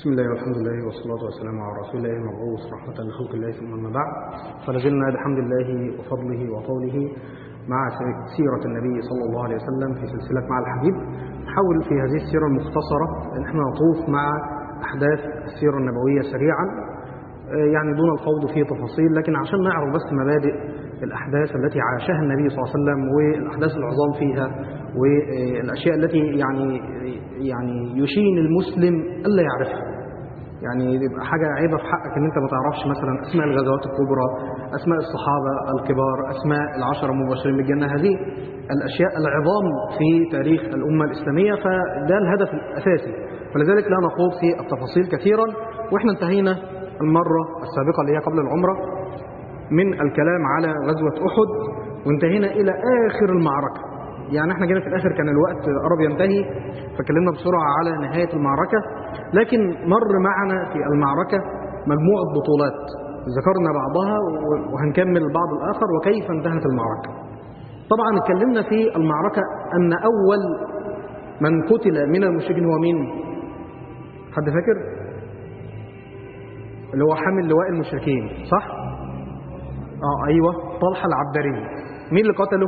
بسم الله والحمد لله والصلاة والسلام على رسول الله المبعوث رحمة لخلق الله ثم أما بعد فلازلنا بحمد الله وفضله وطوله مع سيرة النبي صلى الله عليه وسلم في سلسلة مع الحبيب نحاول في هذه السيرة المختصرة أن احنا نطوف مع أحداث السيرة النبوية سريعا يعني دون الخوض في تفاصيل لكن عشان نعرف بس مبادئ الأحداث التي عاشها النبي صلى الله عليه وسلم والأحداث العظام فيها والأشياء التي يعني يعني يشين المسلم ألا يعرفها يعني يبقى حاجة عيبة في حقك ان انت ما تعرفش مثلا اسماء الغزوات الكبرى اسماء الصحابة الكبار اسماء العشرة المبشرين بالجنة هذه الاشياء العظام في تاريخ الامة الاسلامية فده الهدف الاساسي فلذلك لا نخوض في التفاصيل كثيرا واحنا انتهينا المرة السابقة اللي هي قبل العمرة من الكلام على غزوة احد وانتهينا الى اخر المعركة يعني احنا جينا في الاخر كان الوقت قرب ينتهي فكلمنا بسرعة على نهاية المعركة لكن مر معنا في المعركة مجموعة بطولات ذكرنا بعضها وهنكمل البعض الآخر وكيف انتهت المعركة طبعا اتكلمنا في المعركة أن أول من قتل من المشركين هو مين حد فاكر اللي هو حامل لواء المشركين صح اه ايوه طلحة العبدري مين اللي قتله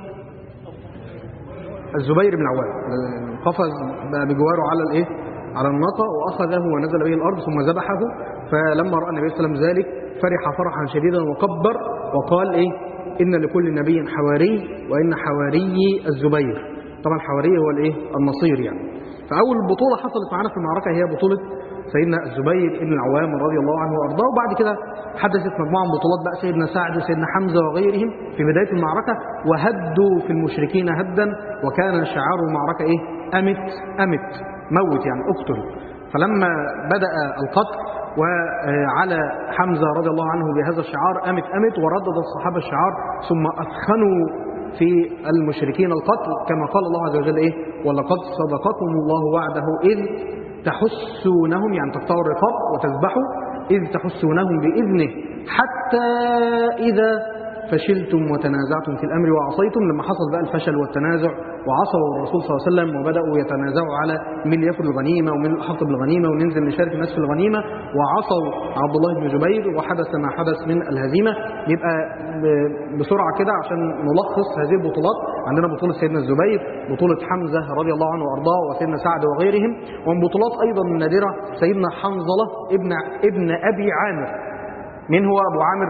الزبير بن عوام قفز بجواره على الايه على الناقه واخذه ونزل به الارض ثم ذبحه فلما راى النبي صلى الله عليه وسلم ذلك فرح فرحا شديدا وكبر وقال ايه ان لكل نبي حواري وان حواري الزبير طبعا الحواري هو الايه النصير يعني فاول بطوله حصلت معانا في المعركه هي بطوله سيدنا الزبير بن العوام رضي الله عنه وارضاه وبعد كده حدثت مجموعه من بطولات بقى سيدنا سعد وسيدنا حمزه وغيرهم في بدايه المعركه وهدوا في المشركين هدا وكان شعار المعركه ايه امت امت موت يعني اقتل فلما بدا القتل وعلى حمزه رضي الله عنه بهذا الشعار امت امت وردد الصحابه الشعار ثم اثخنوا في المشركين القتل كما قال الله عز وجل ايه ولقد صدقكم الله وعده اذ تحسونهم يعني تقطعوا الرقاب وتذبحوا إذ تحسونهم بإذنه حتى إذا فشلتم وتنازعتم في الأمر وعصيتم لما حصل بقى الفشل والتنازع وعصوا الرسول صلى الله عليه وسلم وبدأوا يتنازعوا على مين يأخذ الغنيمة ومين الأحق بالغنيمة وننزل نشارك الناس في الغنيمة وعصوا عبد الله بن جبير وحدث ما حدث من الهزيمة يبقى بسرعة كده عشان نلخص هذه البطولات عندنا بطولة سيدنا الزبير بطولة حمزة رضي الله عنه وأرضاه وسيدنا سعد وغيرهم ومن بطولات أيضا النادرة سيدنا حنظلة ابن ابن أبي عامر مين هو أبو عامر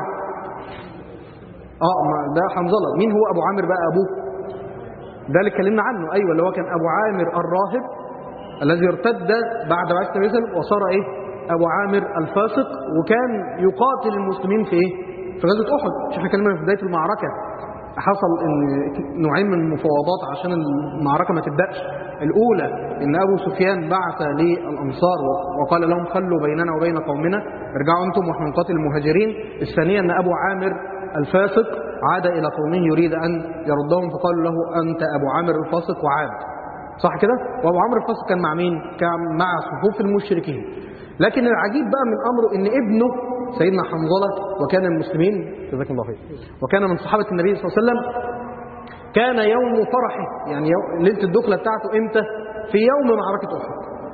اه ده حنظلة مين هو أبو عامر بقى أبوه ده اللي اتكلمنا عنه أيوة اللي هو كان أبو عامر الراهب الذي ارتد بعد بعثة النبي صلى وصار إيه أبو عامر الفاسق وكان يقاتل المسلمين في إيه في غزوة أحد مش احنا اتكلمنا في بداية المعركة حصل ان نوعين من المفاوضات عشان المعركة ما تبدأش الأولى ان أبو سفيان بعث للأنصار وقال لهم خلوا بيننا وبين قومنا ارجعوا أنتم واحنا نقاتل المهاجرين الثانية ان أبو عامر الفاسق عاد إلى قومه يريد أن يردهم فقالوا له أنت أبو عامر الفاسق وعاد صح كده وأبو عامر الفاسق كان مع مين كان مع صفوف المشركين لكن العجيب بقى من أمره ان ابنه سيدنا حنظلة وكان المسلمين جزاكم الله خير وكان من صحابة النبي صلى الله عليه وسلم كان يوم فرحه يعني يوم ليلة الدخلة بتاعته امتى في يوم معركة أحد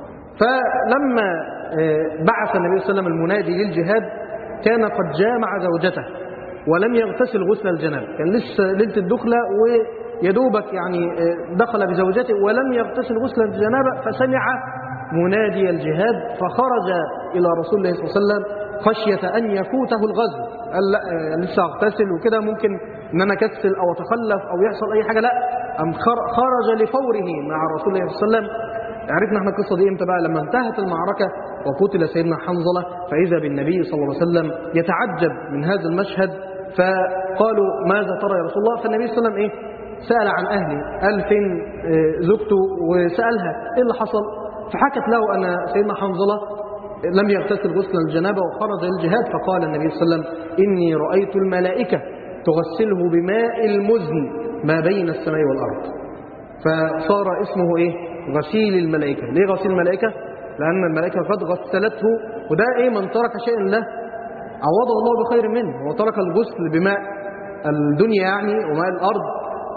فلما بعث النبي صلى الله عليه وسلم المنادي للجهاد كان قد جامع زوجته ولم يغتسل غسل الجنابه كان لسه ليلة الدخلة ويدوبك يعني دخل بزوجته ولم يغتسل غسل الجنابه فسمع منادي الجهاد فخرج إلى رسول الله صلى الله عليه وسلم خشية أن يفوته الغزو قال لا لسه اغتسل وكده ممكن ان انا اكسل او اتخلف او يحصل اي حاجة لا ام خرج لفوره مع رسول الله صلى الله عليه وسلم عرفنا احنا القصة دي امتى بقى لما انتهت المعركة وقتل سيدنا حنظلة فإذا بالنبي صلى الله عليه وسلم يتعجب من هذا المشهد فقالوا ماذا ترى يا رسول الله فالنبي صلى الله عليه وسلم ايه سأل عن أهلي قال فين زوجته وسألها ايه اللي حصل فحكت له أن سيدنا حنظلة لم يغتسل غسل الجنابة وخرج للجهاد فقال النبي صلى الله عليه وسلم إني رأيت الملائكة تغسله بماء المزن ما بين السماء والأرض فصار اسمه إيه غسيل الملائكة ليه غسيل الملائكة لأن الملائكة قد غسلته وده إيه من ترك شيئا له عوضه الله بخير منه وترك الغسل بماء الدنيا يعني وماء الأرض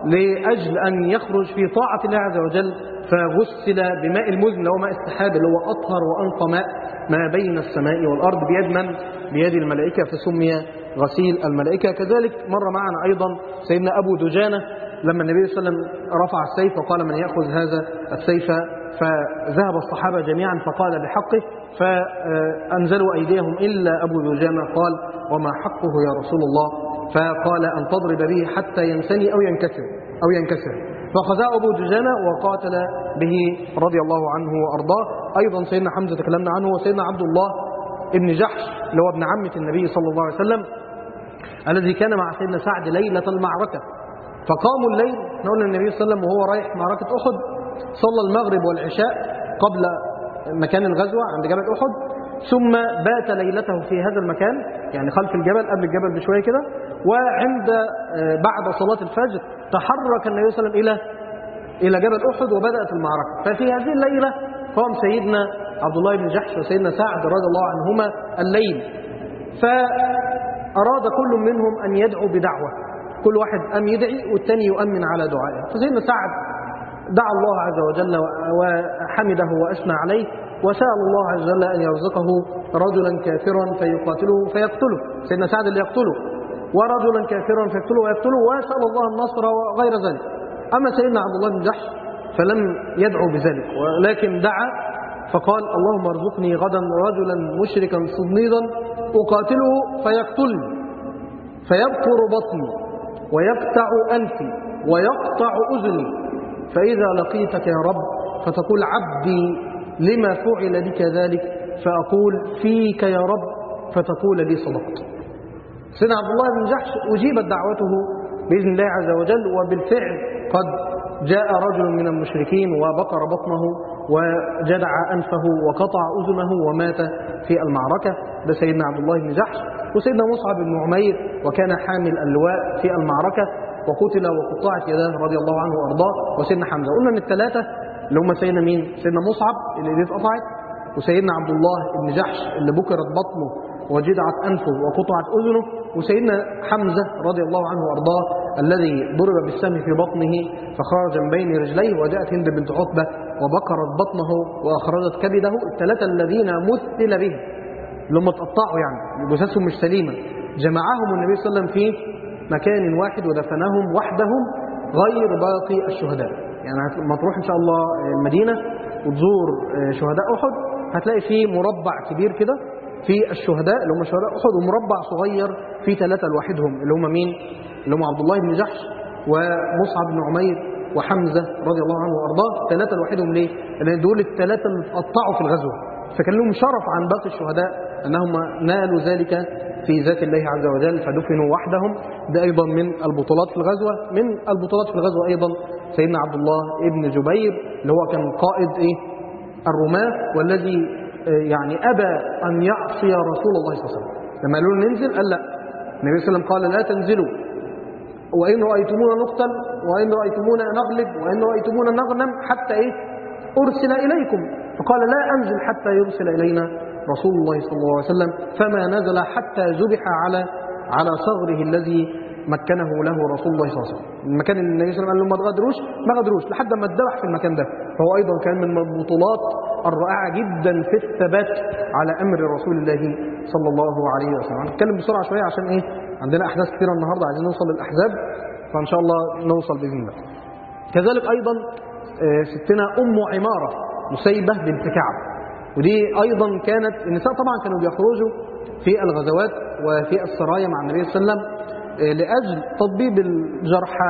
لأجل أن يخرج في طاعة الله عز وجل فغسل بماء المزن اللي هو ماء السحاب اللي هو أطهر وأنقى ماء ما بين السماء والأرض بيد من؟ بيد الملائكة فسمي غسيل الملائكة كذلك مر معنا أيضا سيدنا أبو دجانة لما النبي صلى الله عليه وسلم رفع السيف وقال من يأخذ هذا السيف فذهب الصحابة جميعا فقال بحقه فأنزلوا أيديهم إلا أبو دجانة قال وما حقه يا رسول الله فقال أن تضرب به حتى ينسني أو ينكسر أو ينكسر فخذاه أبو دجانة وقاتل به رضي الله عنه وأرضاه أيضا سيدنا حمزة تكلمنا عنه وسيدنا عبد الله ابن جحش اللي هو ابن عمة النبي صلى الله عليه وسلم الذي كان مع سيدنا سعد ليلة المعركة فقاموا الليل نقول النبي صلى الله عليه وسلم وهو رايح معركة أحد صلى المغرب والعشاء قبل مكان الغزوة عند جبل أحد ثم بات ليلته في هذا المكان يعني خلف الجبل قبل الجبل بشوية كده وعند بعد صلاة الفجر تحرك النبي صلى الله عليه وسلم إلى إلى جبل أحد وبدأت المعركة ففي هذه الليلة قام سيدنا عبد الله بن جحش وسيدنا سعد رضي الله عنهما الليل فأراد كل منهم أن يدعو بدعوة كل واحد أم يدعي والثاني يؤمن على دعائه فسيدنا سعد دعا الله عز وجل وحمده وأثنى عليه وسأل الله عز وجل أن يرزقه رجلا كافرا فيقاتله فيقتله سيدنا سعد اللي يقتله ورجلا كافرا فيقتله ويقتله ويسأل الله النصر وغير ذلك أما سيدنا عبد الله بن جحش فلم يدعو بذلك ولكن دعا فقال اللهم ارزقني غدا رجلا مشركا صديدا أقاتله فيقتلني فيبقر بطني ويقطع أنفي ويقطع أذني فإذا لقيتك يا رب فتقول عبدي لما فعل بك ذلك فأقول فيك يا رب فتقول لي صدقت سيدنا عبد الله بن جحش أجيبت دعوته بإذن الله عز وجل وبالفعل قد جاء رجل من المشركين وبقر بطنه وجدع أنفه وقطع أذنه ومات في المعركة ده سيدنا عبد الله بن جحش وسيدنا مصعب بن عمير وكان حامل اللواء في المعركة وقتل وقطعت يداه رضي الله عنه وأرضاه وسيدنا حمزة قلنا أن الثلاثة اللي هم سيدنا مين؟ سيدنا مصعب اللي ايديه اتقطعت وسيدنا عبد الله بن جحش اللي بكرت بطنه وجدعت أنفه وقطعت أذنه وسيدنا حمزة رضي الله عنه وأرضاه الذي ضرب بالسهم في بطنه فخرج من بين رجليه وجاءت هند بنت عتبة وبكرت بطنه وأخرجت كبده الثلاثة الذين مثل به اللي هم اتقطعوا يعني جثثهم مش سليمة جمعهم النبي صلى الله عليه وسلم في مكان واحد ودفنهم وحدهم غير باقي الشهداء يعني لما تروح إن شاء الله المدينة وتزور شهداء أحد هتلاقي فيه مربع كبير كده في الشهداء اللي هم شهداء أحد ومربع صغير في ثلاثة لوحدهم اللي هم مين؟ اللي هم عبد الله بن جحش ومصعب بن عمير وحمزة رضي الله عنه وأرضاه ثلاثة لوحدهم ليه؟ لأن دول الثلاثة اللي اتقطعوا في الغزوة فكان لهم شرف عن باقي الشهداء أنهم نالوا ذلك في ذات الله عز وجل فدفنوا وحدهم ده أيضا من البطولات في الغزوة من البطولات في الغزوة أيضا سيدنا عبد الله ابن جبير اللي هو كان قائد إيه؟ الرماة والذي يعني أبى أن يعصي رسول الله صلى الله عليه وسلم لما قالوا له ننزل قال لا النبي صلى الله عليه وسلم قال لا تنزلوا وإن رأيتمونا نقتل وإن رأيتمونا نغلب وإن رأيتمونا نغنم حتى إيه أرسل إليكم فقال لا أنزل حتى يرسل إلينا رسول الله صلى الله عليه وسلم فما نزل حتى ذبح على على صغره الذي مكنه له رسول الله صلى الله عليه وسلم المكان اللي النبي صلى الله عليه وسلم قال لهم ما تغادروش ما غادروش لحد ما اتذبح في المكان ده فهو أيضا كان من البطولات الرائعة جدا في الثبات على أمر رسول الله صلى الله عليه وسلم هنتكلم بسرعة شوية عشان إيه عندنا أحداث كثيرة النهاردة عايزين نوصل للأحزاب فإن شاء الله نوصل بإذن الله كذلك أيضا ستنا أم عمارة مسيبة بنت كعب ودي أيضا كانت النساء طبعا كانوا بيخرجوا في الغزوات وفي السرايا مع النبي صلى الله عليه وسلم لأجل تطبيب الجرحى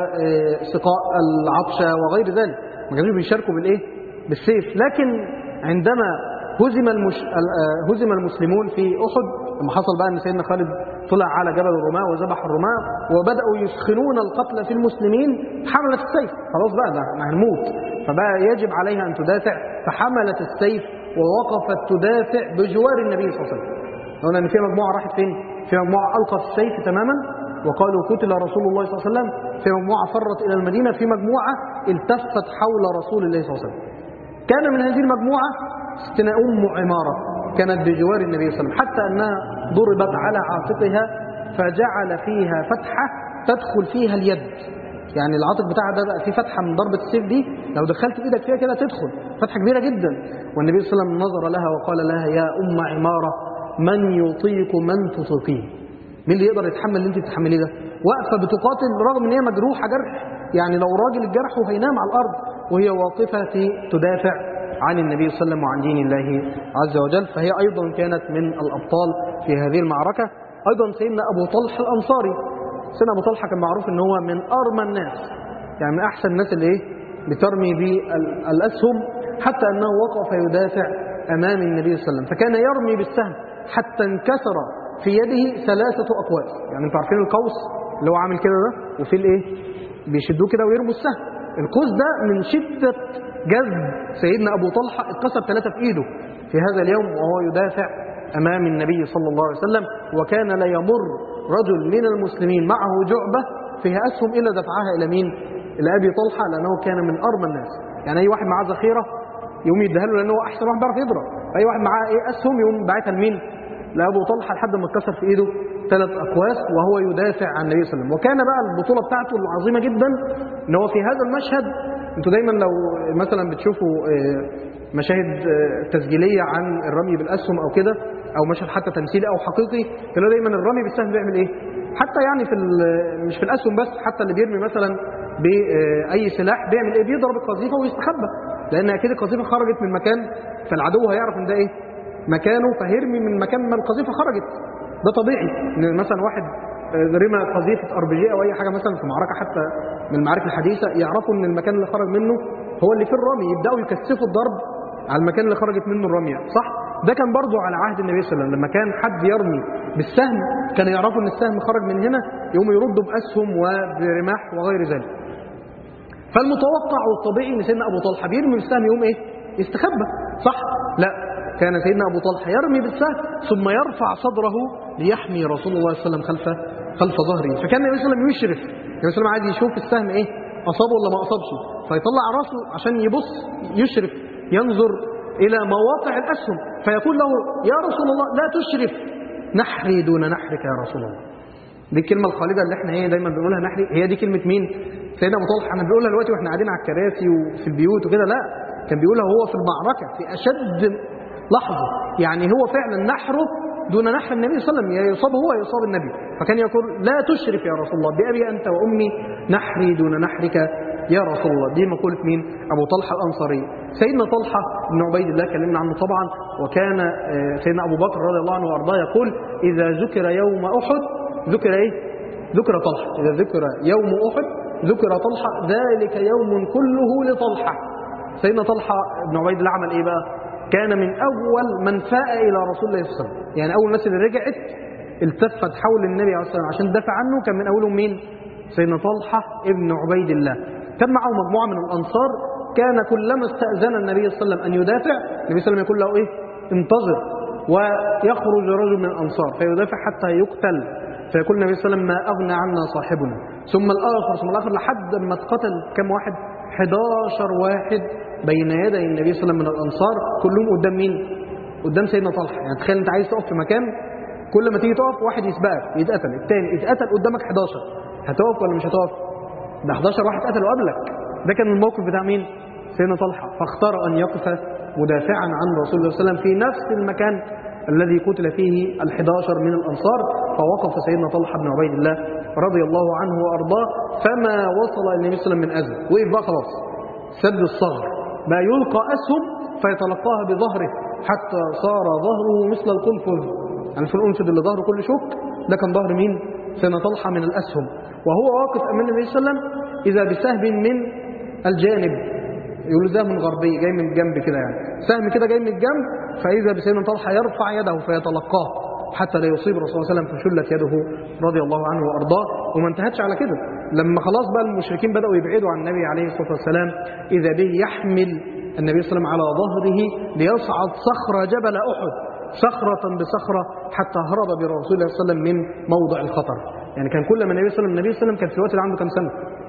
وسقاء العطشة وغير ذلك ما كانوش بيشاركوا بالإيه؟ بالسيف لكن عندما هزم المش... هزم المسلمون في أحد لما حصل بقى أن سيدنا خالد طلع على جبل الرماة وذبح الرماة وبدأوا يسخنون القتل في المسلمين حملت السيف خلاص بقى ده هنموت فبقى يجب عليها أن تدافع فحملت السيف ووقفت تدافع بجوار النبي صلى الله عليه وسلم قلنا ان في مجموعه راحت فين في مجموعه القت السيف تماما وقالوا قتل رسول الله صلى الله عليه وسلم في مجموعه فرت الى المدينه في مجموعه التفت حول رسول الله صلى الله عليه وسلم كان من هذه المجموعه ستنا ام عماره كانت بجوار النبي صلى الله عليه وسلم حتى انها ضربت على عاتقها فجعل فيها فتحه تدخل فيها اليد يعني العاتق بتاعها ده بقى فيه فتحه من ضربه السيف دي لو دخلت ايدك فيها كده تدخل فتحه كبيره جدا والنبي صلى الله عليه وسلم نظر لها وقال لها يا ام عماره من يطيق من تطيقين مين اللي يقدر يتحمل اللي انت بتتحمليه ده واقفه بتقاتل رغم ان هي مجروحه جرح يعني لو راجل الجرح هينام على الارض وهي واقفه في تدافع عن النبي صلى الله عليه وسلم وعن دين الله عز وجل فهي ايضا كانت من الابطال في هذه المعركه ايضا سيدنا ابو طلحه الانصاري سيدنا ابو طلحه كان معروف ان هو من ارمى الناس يعني من احسن الناس اللي ايه بترمي بالاسهم حتى انه وقف يدافع امام النبي صلى الله عليه وسلم فكان يرمي بالسهم حتى انكسر في يده ثلاثه اقواس يعني انتوا عارفين القوس اللي هو عامل كده ده وفي الايه بيشدوه كده ويرموا السهم القوس ده من شده جذب سيدنا ابو طلحه اتكسر ثلاثه في ايده في هذا اليوم وهو يدافع امام النبي صلى الله عليه وسلم وكان لا يمر رجل من المسلمين معه جعبه فيها اسهم الا دفعها الى مين؟ الى ابي طلحه لانه كان من ارمى الناس يعني اي واحد معاه ذخيره يقوم يديها له لانه احسن واحد بيعرف يضرب اي واحد معاه ايه اسهم يقوم باعتها لمين؟ لابو طلحه لحد ما اتكسر في ايده ثلاث اقواس وهو يدافع عن النبي صلى الله عليه وسلم وكان بقى البطوله بتاعته العظيمه جدا ان هو في هذا المشهد انتوا دايما لو مثلا بتشوفوا مشاهد تسجيليه عن الرمي بالاسهم او كده او مشهد حتى تمثيلي او حقيقي تلاقوا دايما الرمي بالسهم بيعمل ايه حتى يعني في مش في الاسهم بس حتى اللي بيرمي مثلا باي سلاح بيعمل ايه بيضرب القذيفه ويستخبى لان اكيد القذيفه خرجت من مكان فالعدو هيعرف ان ده ايه مكانه فهيرمي من مكان ما القذيفه خرجت ده طبيعي ان مثلا واحد رمى قذيفه ار بي جي او اي حاجه مثلا في معركه حتى من المعارك الحديثه يعرفوا ان المكان اللي خرج منه هو اللي فيه الرمي يبداوا يكثفوا الضرب على المكان اللي خرجت منه الرميه صح ده كان برضه على عهد النبي صلى الله عليه وسلم لما كان حد يرمي بالسهم كان يعرفوا ان السهم خرج من هنا يقوموا يردوا باسهم وبرماح وغير ذلك فالمتوقع والطبيعي ان سيدنا ابو طلحه بيرمي بالسهم يقوم ايه يستخبى صح لا كان سيدنا ابو طلحه يرمي بالسهم ثم يرفع صدره ليحمي رسول الله صلى الله عليه وسلم خلف خلف ظهره فكان النبي صلى الله عليه وسلم يشرف النبي صلى الله عليه وسلم عايز يشوف السهم ايه اصابه ولا ما اصابش فيطلع راسه عشان يبص يشرف ينظر الى مواقع الاسهم فيقول له يا رسول الله لا تشرف نحري دون نحرك يا رسول الله دي الكلمه الخالده اللي احنا ايه دايما بنقولها نحري هي دي كلمه مين سيدنا ابو طلحه احنا بنقولها دلوقتي واحنا قاعدين على الكراسي وفي البيوت وكده لا كان بيقولها وهو في المعركه في اشد لحظه يعني هو فعلا نحره دون نحر النبي صلى الله عليه وسلم يصاب هو يصاب النبي فكان يقول لا تشرف يا رسول الله بأبي أنت وأمي نحري دون نحرك يا رسول الله دي مقولة مين أبو طلحة الأنصاري سيدنا طلحة بن عبيد الله كلمنا عنه طبعا وكان سيدنا أبو بكر رضي الله عنه وأرضاه يقول إذا ذكر يوم أحد ذكر إيه ذكر طلحة إذا ذكر يوم أحد ذكر طلحة ذلك يوم كله لطلحة سيدنا طلحة بن عبيد الله عمل إيه بقى كان من أول من فاء إلى رسول الله صلى الله عليه وسلم يعني أول الناس اللي رجعت التفت حول النبي عليه الصلاة والسلام عشان دافع عنه كان من أولهم مين سيدنا طلحة ابن عبيد الله كان معه مجموعة من الأنصار كان كلما استأذن النبي صلى الله عليه وسلم أن يدافع النبي صلى الله عليه وسلم يقول له إيه انتظر ويخرج رجل من الأنصار فيدافع حتى يقتل فيقول النبي صلى الله عليه وسلم ما أغنى عنا صاحبنا ثم الآخر ثم الآخر لحد ما اتقتل كم واحد 11 واحد بين يدي النبي صلى الله عليه وسلم من الأنصار كلهم قدام مين قدام سيدنا طلحة يعني تخيل انت عايز تقف في مكان كل ما تيجي تقف واحد يسبقك يتقتل الثاني يتقتل قدامك 11 هتقف ولا مش هتقف ده 11 واحد قتلوا قبلك ده كان الموقف بتاع مين سيدنا طلحة فاختار أن يقف مدافعا عن رسول الله صلى الله عليه وسلم في نفس المكان الذي قتل فيه ال11 من الأنصار فوقف سيدنا طلحة بن عبيد الله رضي الله عنه وأرضاه فما وصل النبي صلى الله عليه وسلم من أذى وقف بقى خلاص سد الصغر بقى يلقى أسهم فيتلقاها بظهره حتى صار ظهره مثل القنفذ يعني في القنفذ اللي ظهره كل شوك ده كان ظهر مين سيدنا طلحة من الأسهم وهو واقف أمام النبي صلى الله عليه وسلم إذا بسهم من الجانب يقول ده من غربي جاي من الجنب كده يعني سهم كده جاي من الجنب فإذا بسيدنا طلحة يرفع يده فيتلقاه حتى لا يصيب الرسول صلى الله عليه وسلم فشلت يده رضي الله عنه وأرضاه وما انتهتش على كده لما خلاص بقى المشركين بدأوا يبعدوا عن النبي عليه الصلاة والسلام إذا به يحمل النبي صلى الله عليه وسلم على ظهره ليصعد صخرة جبل أحد صخرة بصخرة حتى هرب برسول الله صلى الله عليه وسلم من موضع الخطر يعني كان كل ما النبي صلى الله عليه وسلم النبي صلى الله عليه وسلم كان في الوقت اللي عنده كام سنة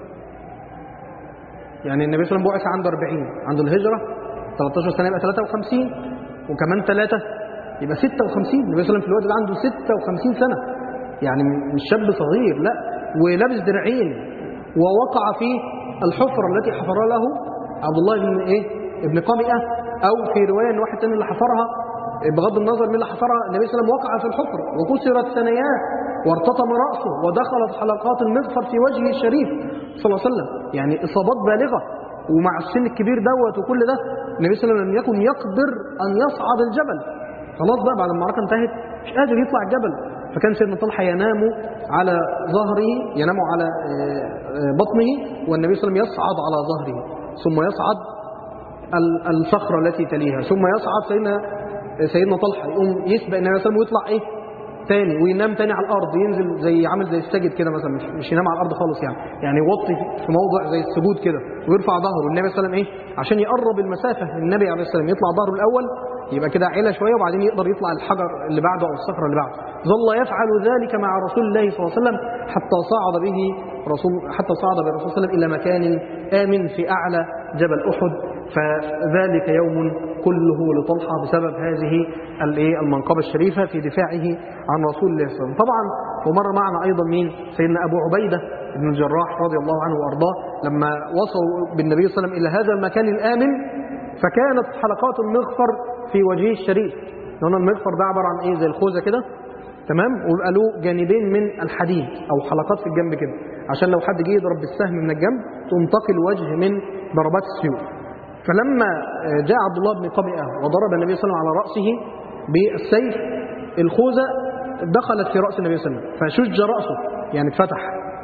يعني النبي صلى الله عليه وسلم بعث عنده 40 عنده الهجرة 13 سنة يبقى 53 وكمان 3 يبقى 56 النبي صلى الله عليه وسلم في الوقت ده عنده 56 سنة يعني مش شاب صغير لا ولابس درعين ووقع في الحفرة التي حفرها له عبد الله بن إيه ابن قمئة أو في رواية أن واحد تاني اللي حفرها بغض النظر من اللي حفرها النبي صلى الله عليه وسلم وقع في الحفر وكسرت ثناياه وارتطم رأسه ودخلت حلقات المغفر في وجهه الشريف صلى الله عليه وسلم يعني إصابات بالغة ومع السن الكبير دوت وكل ده النبي صلى الله عليه وسلم لم يكن يقدر أن يصعد الجبل خلاص بقى بعد المعركة انتهت مش قادر يطلع الجبل فكان سيدنا طلحة ينام على ظهره ينام على آه، آه، بطنه والنبي صلى الله عليه وسلم يصعد على ظهره ثم يصعد ال- الصخرة التي تليها ثم يصعد سيدنا سيدنا طلحة يقوم يسبق النبي صلى الله عليه وسلم ويطلع ايه تاني وينام تاني على الارض ينزل زي عامل زي الساجد كده مثلا مش, مش ينام على الارض خالص يعني يعني يوطي في موضع زي السجود كده ويرفع ظهره والنبي صلى الله عليه وسلم ايه عشان يقرب المسافه من النبي عليه السلام يطلع ظهره الاول يبقى كده عيله شويه وبعدين يقدر يطلع الحجر اللي بعده او الصخره اللي بعده ظل يفعل ذلك مع رسول الله صلى الله عليه وسلم حتى صعد به رسول حتى صعد بالرسول صلى الله عليه وسلم الى مكان امن في اعلى جبل احد فذلك يوم كله لطلحه بسبب هذه الايه المنقبه الشريفه في دفاعه عن رسول الله صلى الله عليه وسلم طبعا ومر معنا ايضا مين سيدنا ابو عبيده بن الجراح رضي الله عنه وارضاه لما وصلوا بالنبي صلى الله عليه وسلم الى هذا المكان الامن فكانت حلقات المغفر في وجهه الشريف لان المغفر ده عباره عن ايه زي الخوذه كده تمام ويبقى له جانبين من الحديد او حلقات في الجنب كده عشان لو حد جه يضرب بالسهم من الجنب تقوم تقي الوجه من ضربات السيوف فلما جاء عبد الله بن قبئة وضرب النبي صلى الله عليه وسلم على رأسه بالسيف الخوذة دخلت في رأس النبي صلى الله عليه وسلم فشج رأسه يعني اتفتح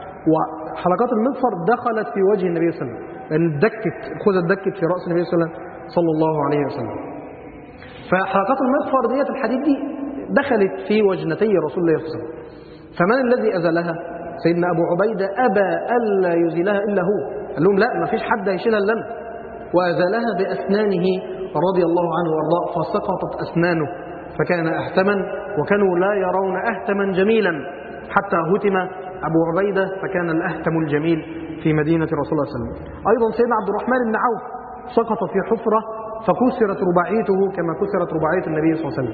وحلقات المغفر دخلت في وجه النبي صلى الله عليه وسلم لأن اتدكت الخوذة اتدكت في رأس النبي صلى الله عليه وسلم صلى الله عليه وسلم فحلقات المغفر ديت الحديد دي دخلت في وجنتي رسول الله صلى الله عليه وسلم فمن الذي أزلها سيدنا أبو عبيدة أبى ألا يزيلها إلا هو قال لهم لا ما فيش حد هيشيلها إلا أنا وأزالها بأسنانه رضي الله عنه وارضاه فسقطت أسنانه فكان أهتما وكانوا لا يرون أهتما جميلا حتى هتم أبو عبيدة فكان الأهتم الجميل في مدينة رسول الله صلى الله عليه وسلم أيضا سيدنا عبد الرحمن بن عوف سقط في حفرة فكسرت رباعيته كما كسرت رباعية النبي صلى الله عليه وسلم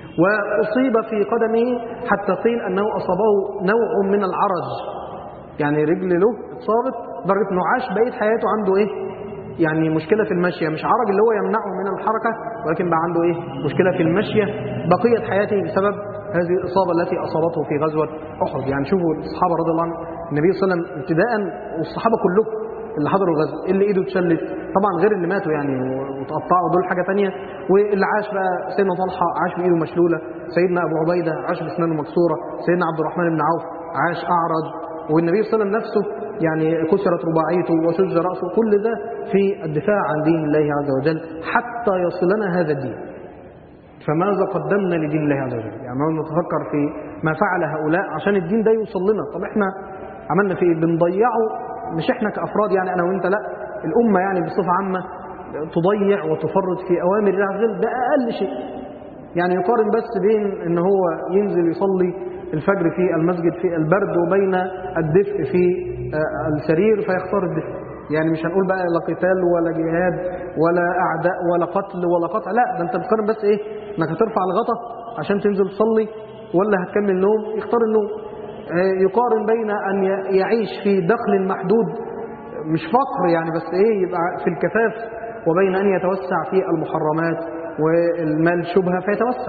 وأصيب في قدمه حتى قيل أنه أصابه نوع من العرج يعني رجل له اتصابت درجة انه عاش بقية حياته عنده ايه يعني مشكلة في المشية مش عرج اللي هو يمنعه من الحركة ولكن بقى عنده ايه مشكلة في المشية بقية حياته بسبب هذه الإصابة التي أصابته في غزوة أحد يعني شوفوا الصحابة رضي الله عنهم النبي صلى الله عليه وسلم ابتداء والصحابة كلهم اللي حضروا الغزو اللي ايده اتشلت طبعا غير اللي ماتوا يعني وتقطعوا دول حاجة تانية واللي عاش بقى سيدنا طلحة عاش بإيده مشلولة سيدنا أبو عبيدة عاش بأسنانه مكسورة سيدنا عبد الرحمن بن عوف عاش أعرج والنبي صلى الله عليه وسلم نفسه يعني كسرت رباعيته وشج رأسه كل ده في الدفاع عن دين الله عز وجل حتى يصلنا هذا الدين فماذا قدمنا لدين الله عز وجل يعني ما نتفكر في ما فعل هؤلاء عشان الدين ده يوصل لنا طب احنا عملنا في ايه بنضيعه مش احنا كأفراد يعني انا وانت لا الأمة يعني بصفة عامة تضيع وتفرط في أوامر الله عز وجل ده أقل شيء يعني يقارن بس بين ان هو ينزل يصلي الفجر في المسجد في البرد وبين الدفء في آه، السرير فيختار الدفء يعني مش هنقول بقى لا قتال ولا جهاد ولا اعداء ولا قتل ولا قطع لا ده انت بتقارن بس ايه انك هترفع الغطا عشان تنزل تصلي ولا هتكمل نوم يختار النوم آه، يقارن بين ان ي- يعيش في دخل محدود مش فقر يعني بس ايه يبقى في الكفاف وبين ان يتوسع في المحرمات والمال شبهه فيتوسع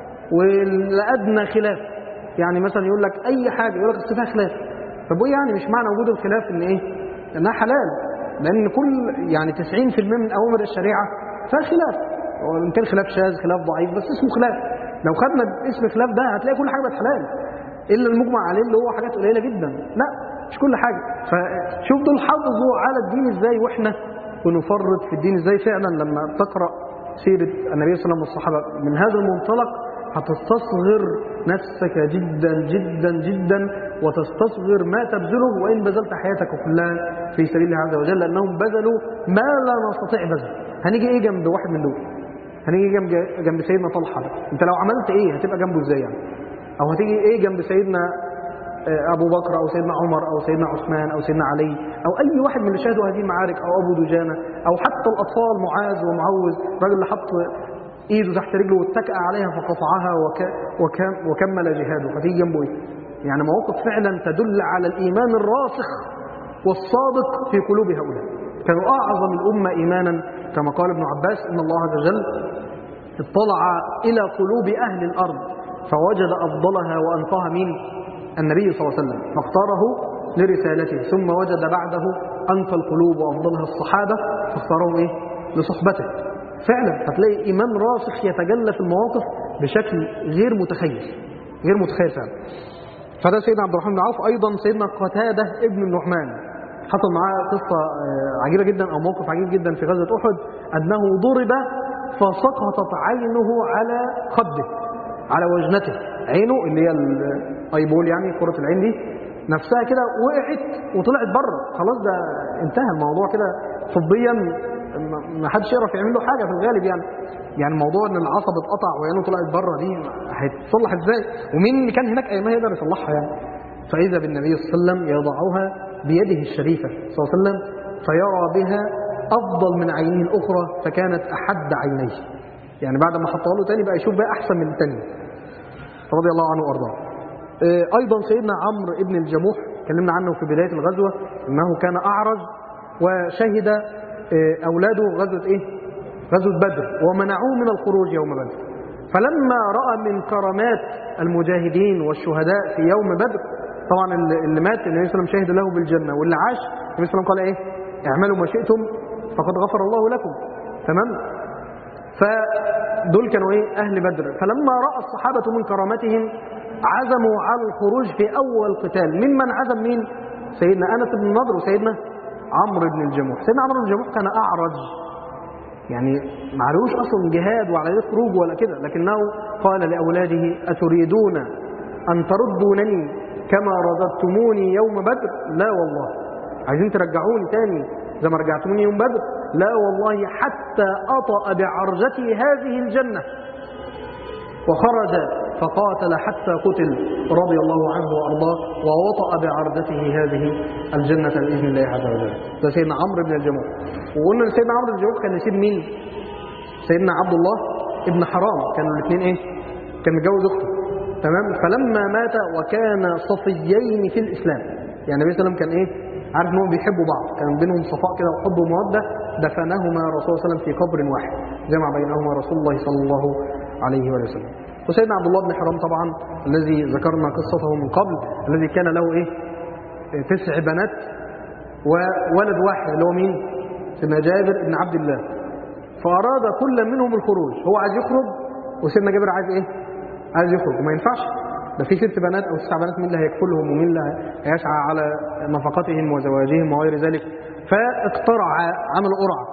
والادنى خلاف يعني مثلا يقول لك اي حاجه يقول لك اصل فيها خلاف طب وايه يعني مش معنى وجود الخلاف ان ايه انها حلال لان كل يعني 90% من اوامر الشريعه فيها خلاف وان كان خلاف شاذ خلاف ضعيف بس اسمه خلاف لو خدنا اسم خلاف ده هتلاقي كل حاجه بقت حلال الا المجمع عليه اللي هو حاجات قليله جدا لا مش كل حاجه فشوف دول حافظوا على الدين ازاي واحنا بنفرط في الدين ازاي فعلا لما تقرا سيره النبي صلى الله عليه وسلم والصحابه من هذا المنطلق هتستصغر نفسك جدا جدا جدا وتستصغر ما تبذله وإن بذلت حياتك كلها في سبيل الله عز وجل لأنهم بذلوا ما لا نستطيع بذله هنيجي إيه جنب واحد من دول هنيجي جنب جنب سيدنا طلحة ده. أنت لو عملت إيه هتبقى جنبه إزاي يعني أو هتيجي إيه جنب سيدنا آه، أبو بكر أو سيدنا عمر أو سيدنا عثمان أو سيدنا علي أو أي واحد من اللي شاهدوا هذه المعارك أو أبو دجانة أو حتى الأطفال معاذ ومعوذ الراجل اللي حط ايده تحت رجله واتكأ عليها فقطعها وك وكم وكمل جهاده فتيجي جنبه ايه؟ يعني مواقف فعلا تدل على الايمان الراسخ والصادق في قلوب هؤلاء كانوا أعظم الأمة إيمانا كما قال ابن عباس إن الله عز وجل اطلع إلى قلوب أهل الأرض فوجد أفضلها وأنقاها مين؟ النبي صلى الله عليه وسلم فاختاره لرسالته ثم وجد بعده أنقى القلوب وأفضلها الصحابة فاختارهم إيه؟ لصحبته فعلا هتلاقي إيمان راسخ يتجلى في المواقف بشكل غير متخيل غير متخيل فعلا فده سيدنا عبد الرحمن بن عوف أيضا سيدنا قتادة ابن النعمان حصل معاه قصة عجيبة جدا أو موقف عجيب جدا في غزوة أحد أنه ضرب فسقطت عينه على خده على وجنته عينه اللي هي الايبول يعني كرة العين دي نفسها كده وقعت وطلعت بره خلاص ده انتهى الموضوع كده طبيا ما حدش يعرف يعمل له حاجه في الغالب يعني يعني موضوع ان العصب اتقطع وعينه طلعت بره دي هيتصلح ازاي ومين اللي كان هناك ايامها يقدر يصلحها يعني فاذا بالنبي صلى الله عليه وسلم يضعها بيده الشريفه صلى الله عليه وسلم فيرى بها افضل من عينه الاخرى فكانت احد عينيه يعني بعد ما حطها له تاني بقى يشوف بقى احسن من التاني رضي الله عنه وارضاه ايضا سيدنا عمرو ابن الجموح اتكلمنا عنه في بدايه الغزوه انه كان اعرج وشهد اولاده غزوه ايه غزوه بدر ومنعوه من الخروج يوم بدر فلما راى من كرامات المجاهدين والشهداء في يوم بدر طبعا اللي مات النبي صلى الله عليه وسلم شهد له بالجنه واللي عاش النبي صلى الله عليه وسلم قال ايه اعملوا ما شئتم فقد غفر الله لكم تمام فدول كانوا ايه اهل بدر فلما راى الصحابه من كرامتهم عزموا على الخروج في اول قتال ممن عزم مين سيدنا انس بن النضر وسيدنا عمرو بن الجموح سيدنا عمرو بن الجموح كان اعرج يعني ما عليهوش اصلا جهاد وعلى خروج ولا كده لكنه قال لاولاده اتريدون ان تردونني كما رددتموني يوم بدر لا والله عايزين ترجعوني تاني زي ما رجعتموني يوم بدر لا والله حتى أطأ بعرجتي هذه الجنة وخرج فقاتل حتى قتل رضي الله عنه وأرضاه ووطأ بعرجته هذه الجنة بإذن الله عز وجل ده سيدنا عمرو بن الجموح وقلنا سيدنا عمرو بن الجموح كان يسيب مين سيدنا عبد الله ابن حرام كانوا الاثنين ايه كان متجوز اخته تمام فلما مات وكان صفيين في الإسلام يعني النبي صلى الله عليه وسلم كان ايه عارف انهم بيحبوا بعض كان بينهم صفاء كده وحب وموده دفنهما رسول الله صلى الله عليه وسلم في قبر واحد جمع بينهما رسول الله صلى الله عليه وسلم وسيدنا عبد الله بن حرام طبعا الذي ذكرنا قصته من قبل الذي كان له ايه تسع بنات وولد واحد اللي هو مين سيدنا جابر بن عبد الله فاراد كل منهم الخروج هو عايز يخرج وسيدنا جابر عايز ايه عايز يخرج وما ينفعش ده في ست بنات او تسع بنات مين اللي هيكفلهم ومين اللي هيسعى على نفقتهم وزواجهم وغير ذلك فاقترع عمل قرعه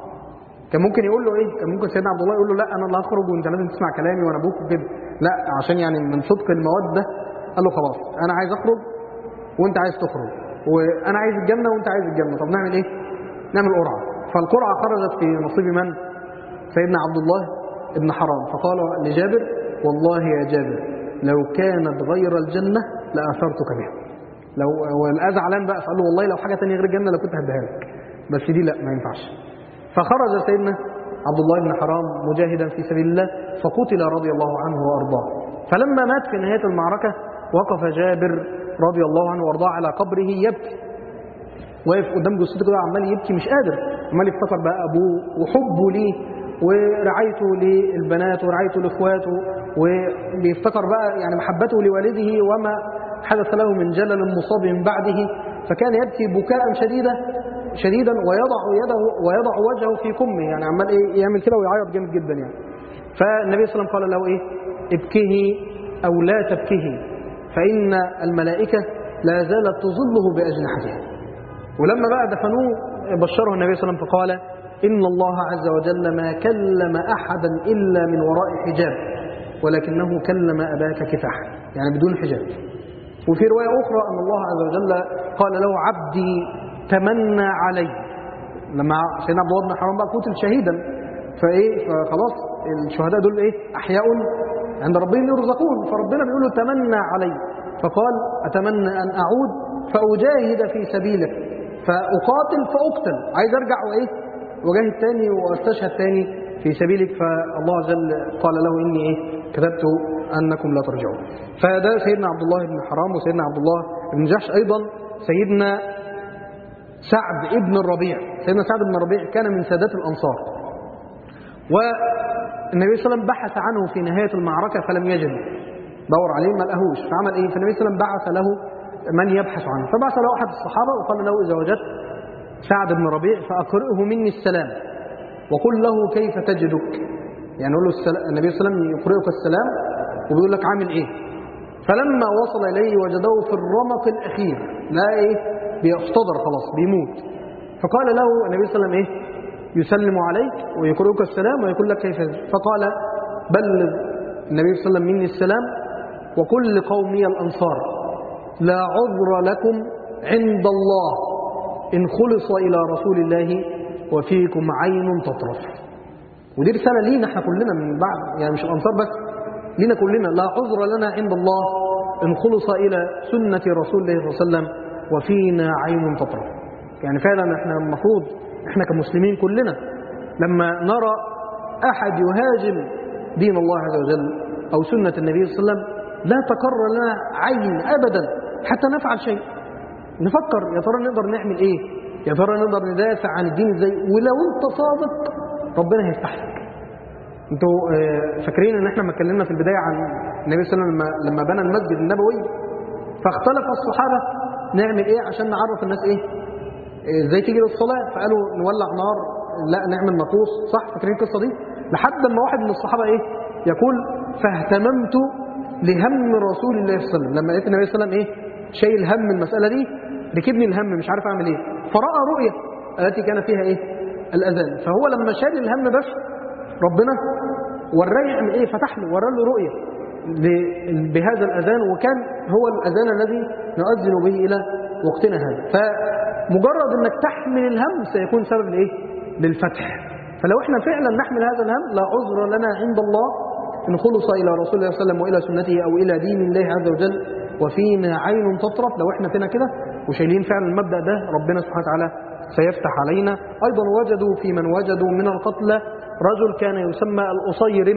كان ممكن يقول له ايه كان ممكن سيدنا عبد الله يقول له لا انا اللي هخرج وانت لازم تسمع كلامي وانا ابوك وكده لا عشان يعني من صدق الموده قال له خلاص انا عايز اخرج وانت عايز تخرج وانا عايز الجنه وانت عايز الجنه طب نعمل ايه نعمل قرعه فالقرعه خرجت في نصيب من سيدنا عبد الله ابن حرام فقال لجابر والله يا جابر لو كانت غير الجنة لأثرتك بها لو والآن زعلان بقى فقال له والله لو حاجة تانية غير الجنة لو كنت هديها لك بس دي لا ما ينفعش فخرج سيدنا عبد الله بن حرام مجاهدا في سبيل الله فقتل رضي الله عنه وأرضاه فلما مات في نهاية المعركة وقف جابر رضي الله عنه وأرضاه على قبره يبكي واقف قدام جثته كده عمال يبكي مش قادر عمال يفتكر بقى أبوه وحبه ليه ورعايته للبنات ورعايته لاخواته وبيفتكر بقى يعني محبته لوالده وما حدث له من جلل مصاب من بعده فكان يبكي بكاء شديدا شديدا ويضع يده ويضع وجهه في كمه يعني عمال ايه يعمل كده ويعيط جامد جدا يعني فالنبي صلى الله عليه وسلم قال له ايه ابكه او لا تبكه فان الملائكه لا زالت تظله باجنحتها ولما بقى دفنوه بشره النبي صلى الله عليه وسلم فقال إن الله عز وجل ما كلم أحدا إلا من وراء حجاب ولكنه كلم أباك كفاحا يعني بدون حجاب وفي رواية أخرى أن الله عز وجل قال له عبدي تمنى علي لما سيدنا عبد الله بن حرام بقى قتل شهيدا فإيه فخلاص الشهداء دول إيه أحياء عند ربهم يرزقون فربنا بيقول له تمنى علي فقال أتمنى أن أعود فأجاهد في سبيلك فأقاتل فأقتل عايز أرجع وإيه وجاهد تاني واستشهد تاني في سبيلك فالله عز وجل قال له إني إيه كتبت أنكم لا ترجعون فده سيدنا عبد الله بن حرام وسيدنا عبد الله بن جحش أيضا سيدنا سعد ابن الربيع سيدنا سعد بن الربيع كان من سادات الأنصار والنبي صلى الله عليه وسلم بحث عنه في نهاية المعركة فلم يجد دور عليه ما لقاهوش فعمل ايه فالنبي صلى الله عليه وسلم بعث له من يبحث عنه فبعث له أحد الصحابة وقال له إذا وجدت سعد بن ربيع فأقرئه مني السلام وقل له كيف تجدك يعني يقول له السلام النبي صلى الله عليه وسلم يقرئك السلام وبيقول لك عامل ايه فلما وصل إليه وجده في الرمق الأخير لا إيه بيحتضر خلاص بيموت فقال له النبي صلى الله عليه وسلم إيه يسلم عليك ويقرئك السلام ويقول لك كيف فقال بلغ النبي صلى الله عليه وسلم مني السلام وكل قومي الأنصار لا عذر لكم عند الله إن خلص إلى رسول الله وفيكم عين تطرف ودي رسالة لينا احنا كلنا من بعد يعني مش الأنصار بس لينا كلنا لا عذر لنا عند الله إن خلص إلى سنة رسول الله صلى الله عليه وسلم وفينا عين تطرف يعني فعلا احنا المفروض احنا كمسلمين كلنا لما نرى أحد يهاجم دين الله عز وجل أو سنة النبي صلى الله عليه وسلم لا تقر لنا عين أبدا حتى نفعل شيء نفكر يا ترى نقدر نعمل ايه يا ترى نقدر ندافع عن الدين ازاي ولو انت صادق ربنا هيفتح لك انتوا آه، فاكرين ان احنا ما اتكلمنا في البدايه عن النبي صلى الله عليه وسلم لما لما بنى المسجد النبوي فاختلف الصحابه نعمل ايه عشان نعرف الناس ايه إيه، ازاي تيجي للصلاه فقالوا نولع نار لا نعمل ناقوس صح فاكرين القصه دي لحد ما واحد من الصحابه ايه يقول فاهتممت لهم رسول الله صلى الله عليه وسلم لما لقيت النبي صلى الله عليه وسلم ايه شايل هم المساله دي ركبني الهم مش عارف اعمل ايه فراى رؤيه التي كان فيها ايه الاذان فهو لما شال الهم بس ربنا وراه يعمل ايه فتح له وراه له رؤيه ل- بهذا الاذان وكان هو الاذان الذي نؤذن به الى وقتنا هذا فمجرد انك تحمل الهم سيكون سبب لايه للفتح فلو احنا فعلا نحمل هذا الهم لا عذر لنا عند الله ان خلص الى رسول الله صلى الله عليه وسلم والى سنته او الى دين الله عز وجل وفينا عين تطرف لو احنا فينا كده وشايلين فعلا المبدا ده ربنا سبحانه وتعالى سيفتح علينا ايضا وجدوا في من وجدوا من القتلى رجل كان يسمى الاصيرم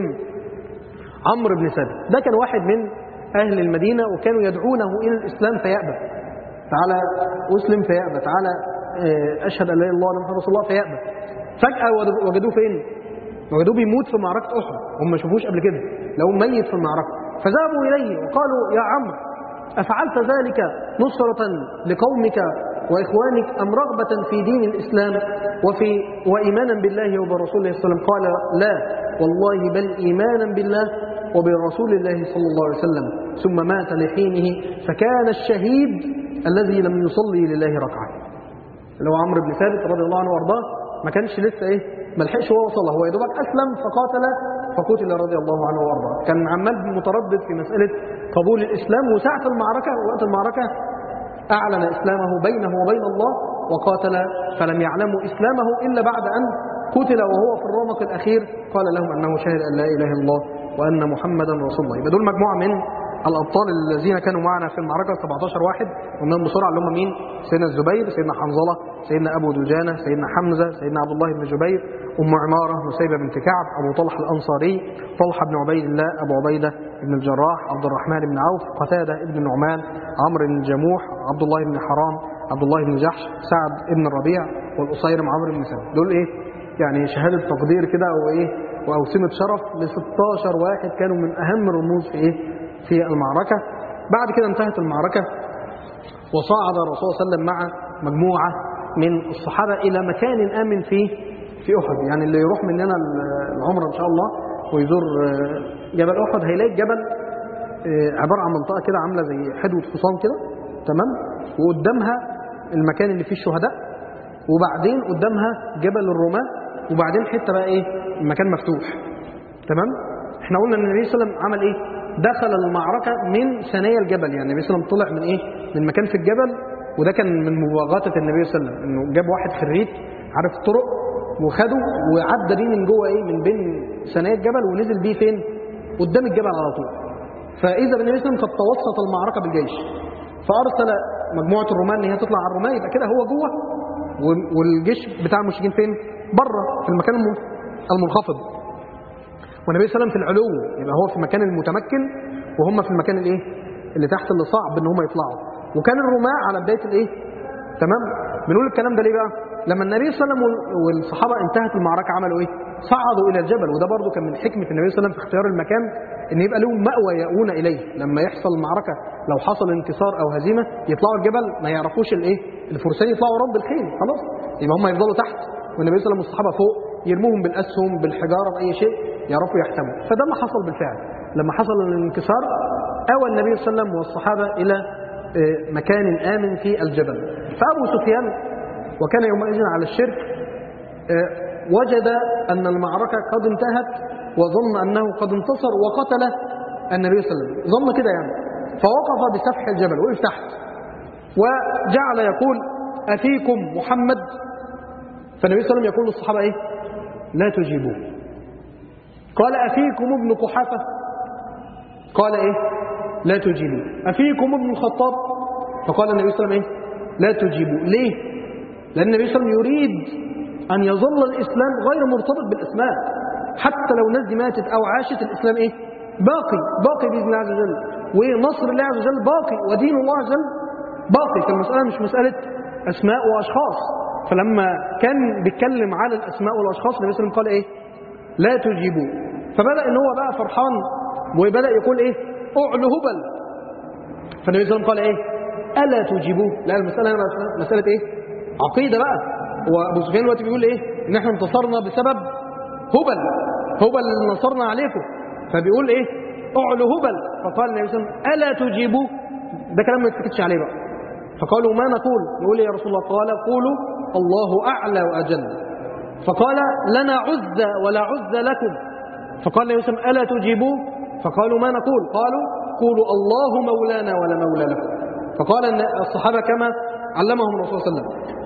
عمرو بن ثابت ده كان واحد من أهل المدينة وكانوا يدعونه إلى الإسلام فيأبى تعالى أسلم فيأبى تعالى آه، أشهد أن لا إله إلا الله وأن محمد رسول الله فيأبى فجأة وجدوا- وجدوه فين؟ وجدوه بيموت في معركة أحد هم ما شافوش قبل كده لو ميت في المعركة فذهبوا إليه وقالوا يا عمرو أفعلت ذلك نصرة لقومك وإخوانك أم رغبة في دين الإسلام وفي وإيمانا بالله وبرسوله صلى الله عليه وسلم قال لا والله بل إيمانا بالله وبرسول الله صلى الله عليه وسلم ثم مات لحينه فكان الشهيد الذي لم يصلي لله ركعة اللي هو عمرو بن ثابت رضي الله عنه وارضاه ما كانش لسه ايه ما لحقش هو وصل هو يا دوبك اسلم فقاتل فقتل رضي الله عنه وارضاه كان عمال متردد في مساله قبول الاسلام وساعه المعركه وقت المعركه اعلن اسلامه بينه وبين الله وقاتل فلم يعلموا اسلامه الا بعد ان قتل وهو في الرمق الاخير قال لهم انه شهد ان لا اله الا الله وان محمدا رسول الله يبقى دول مجموعه من الابطال الذين كانوا معنا في المعركه 17 واحد قلناهم بسرعه اللي هم مين؟ سيدنا الزبير، سيدنا حنظله، سيدنا ابو دجانه، سيدنا حمزه، سيدنا عبد الله بن جبير، ام عماره، نسيبه بنت كعب، ابو طلحه الانصاري، طلحه بن عبيد الله، ابو عبيده بن الجراح، عبد الرحمن بن عوف، قتاده بن النعمان، عمرو بن الجموح، عبد الله بن حرام، عبد الله بن جحش، سعد بن الربيع، والاصيرم عمرو بن سلمة، دول ايه؟ يعني شهاده تقدير كده وايه؟ واوسمه شرف ل 16 واحد كانوا من اهم الرموز في ايه؟ في المعركة بعد كده انتهت المعركة وصعد الرسول صلى الله عليه وسلم مع مجموعة من الصحابة إلى مكان آمن في في أحد يعني اللي يروح مننا العمرة إن شاء الله ويزور جبل أحد هيلاقي الجبل عبارة عن منطقة كده عاملة زي حدوة حصان كده تمام وقدامها المكان اللي فيه الشهداء وبعدين قدامها جبل الرماة وبعدين حتة بقى إيه المكان مفتوح تمام احنا قلنا ان النبي صلى الله عليه وسلم عمل ايه دخل المعركة من ثنايا الجبل يعني النبي صلى الله عليه وسلم طلع من ايه من مكان في الجبل وده كان من مباغتة النبي صلى الله عليه وسلم انه جاب واحد خريت عارف الطرق وخده وعدى بيه من جوه ايه من بين ثنايا الجبل ونزل بيه فين قدام الجبل على طول فاذا النبي صلى الله عليه وسلم قد توسط المعركة بالجيش فارسل مجموعة الرومان ان هي تطلع على الرماة يبقى كده هو جوه والجيش بتاع المشركين فين بره في المكان المنخفض والنبي صلى الله عليه وسلم في العلو يبقى هو في المكان المتمكن وهم في المكان الايه اللي تحت اللي صعب ان هم يطلعوا وكان الرماة على بدايه الايه تمام بنقول الكلام ده ليه بقى لما النبي صلى الله عليه وسلم والصحابه انتهت المعركه عملوا ايه صعدوا الى الجبل وده برضو كان من حكمه النبي صلى الله عليه وسلم في اختيار المكان ان يبقى لهم مأوى يأوون اليه لما يحصل المعركه لو حصل انتصار او هزيمه يطلعوا الجبل ما يعرفوش الايه الفرسان يطلعوا رب الخيل خلاص يبقى هم يفضلوا تحت والنبي صلى الله عليه وسلم والصحابه فوق يرموهم بالاسهم بالحجاره باي شيء يعرفوا يحتموا فده ما حصل بالفعل لما حصل الانكسار اوى النبي صلى الله عليه وسلم والصحابه الى مكان آمن في الجبل فأبو سفيان وكان يومئذ على الشرك وجد أن المعركة قد انتهت وظن أنه قد انتصر وقتل النبي صلى الله عليه وسلم ظن كده يعني فوقف بسفح الجبل وقف تحت وجعل يقول أفيكم محمد فالنبي صلى الله عليه وسلم يقول للصحابة إيه لا تجيبوه قال أفيكم ابن قحافة قال إيه لا تجيبوا أفيكم ابن الخطاب فقال النبي صلى الله عليه وسلم إيه؟ لا تجيبوا ليه لأن النبي صلى الله عليه وسلم يريد أن يظل الإسلام غير مرتبط بالأسماء حتى لو الناس دي ماتت أو عاشت الإسلام إيه باقي باقي بإذن الله عز وجل ونصر الله عز وجل باقي ودين الله عز وجل باقي فالمسألة مش مسألة أسماء وأشخاص فلما كان بيتكلم على الأسماء والأشخاص النبي صلى الله عليه وسلم قال إيه لا تجيبوا فبدأ إن هو بقى فرحان وبدأ يقول إيه أعلو هبل فالنبي صلى الله عليه وسلم قال إيه ألا تجيبوه لا المسألة هنا مسألة إيه عقيدة بقى وأبو سفيان دلوقتي بيقول إيه إن إحنا انتصرنا بسبب هبل هبل اللي نصرنا عليكم فبيقول إيه أعلو هبل فقال النبي صلى الله عليه وسلم ألا تجيبوه ده كلام ما يتسكتش عليه بقى فقالوا ما نقول نقول يا رسول الله قال قولوا الله أعلى وأجل فقال لنا عزة ولا عزة لكم فقال النبي صلى الله عليه وسلم ألا تجيبوه فقالوا ما نقول قالوا قولوا الله مولانا ولا مولى لكم فقال الصحابة كما علمهم الرسول صلى الله عليه وسلم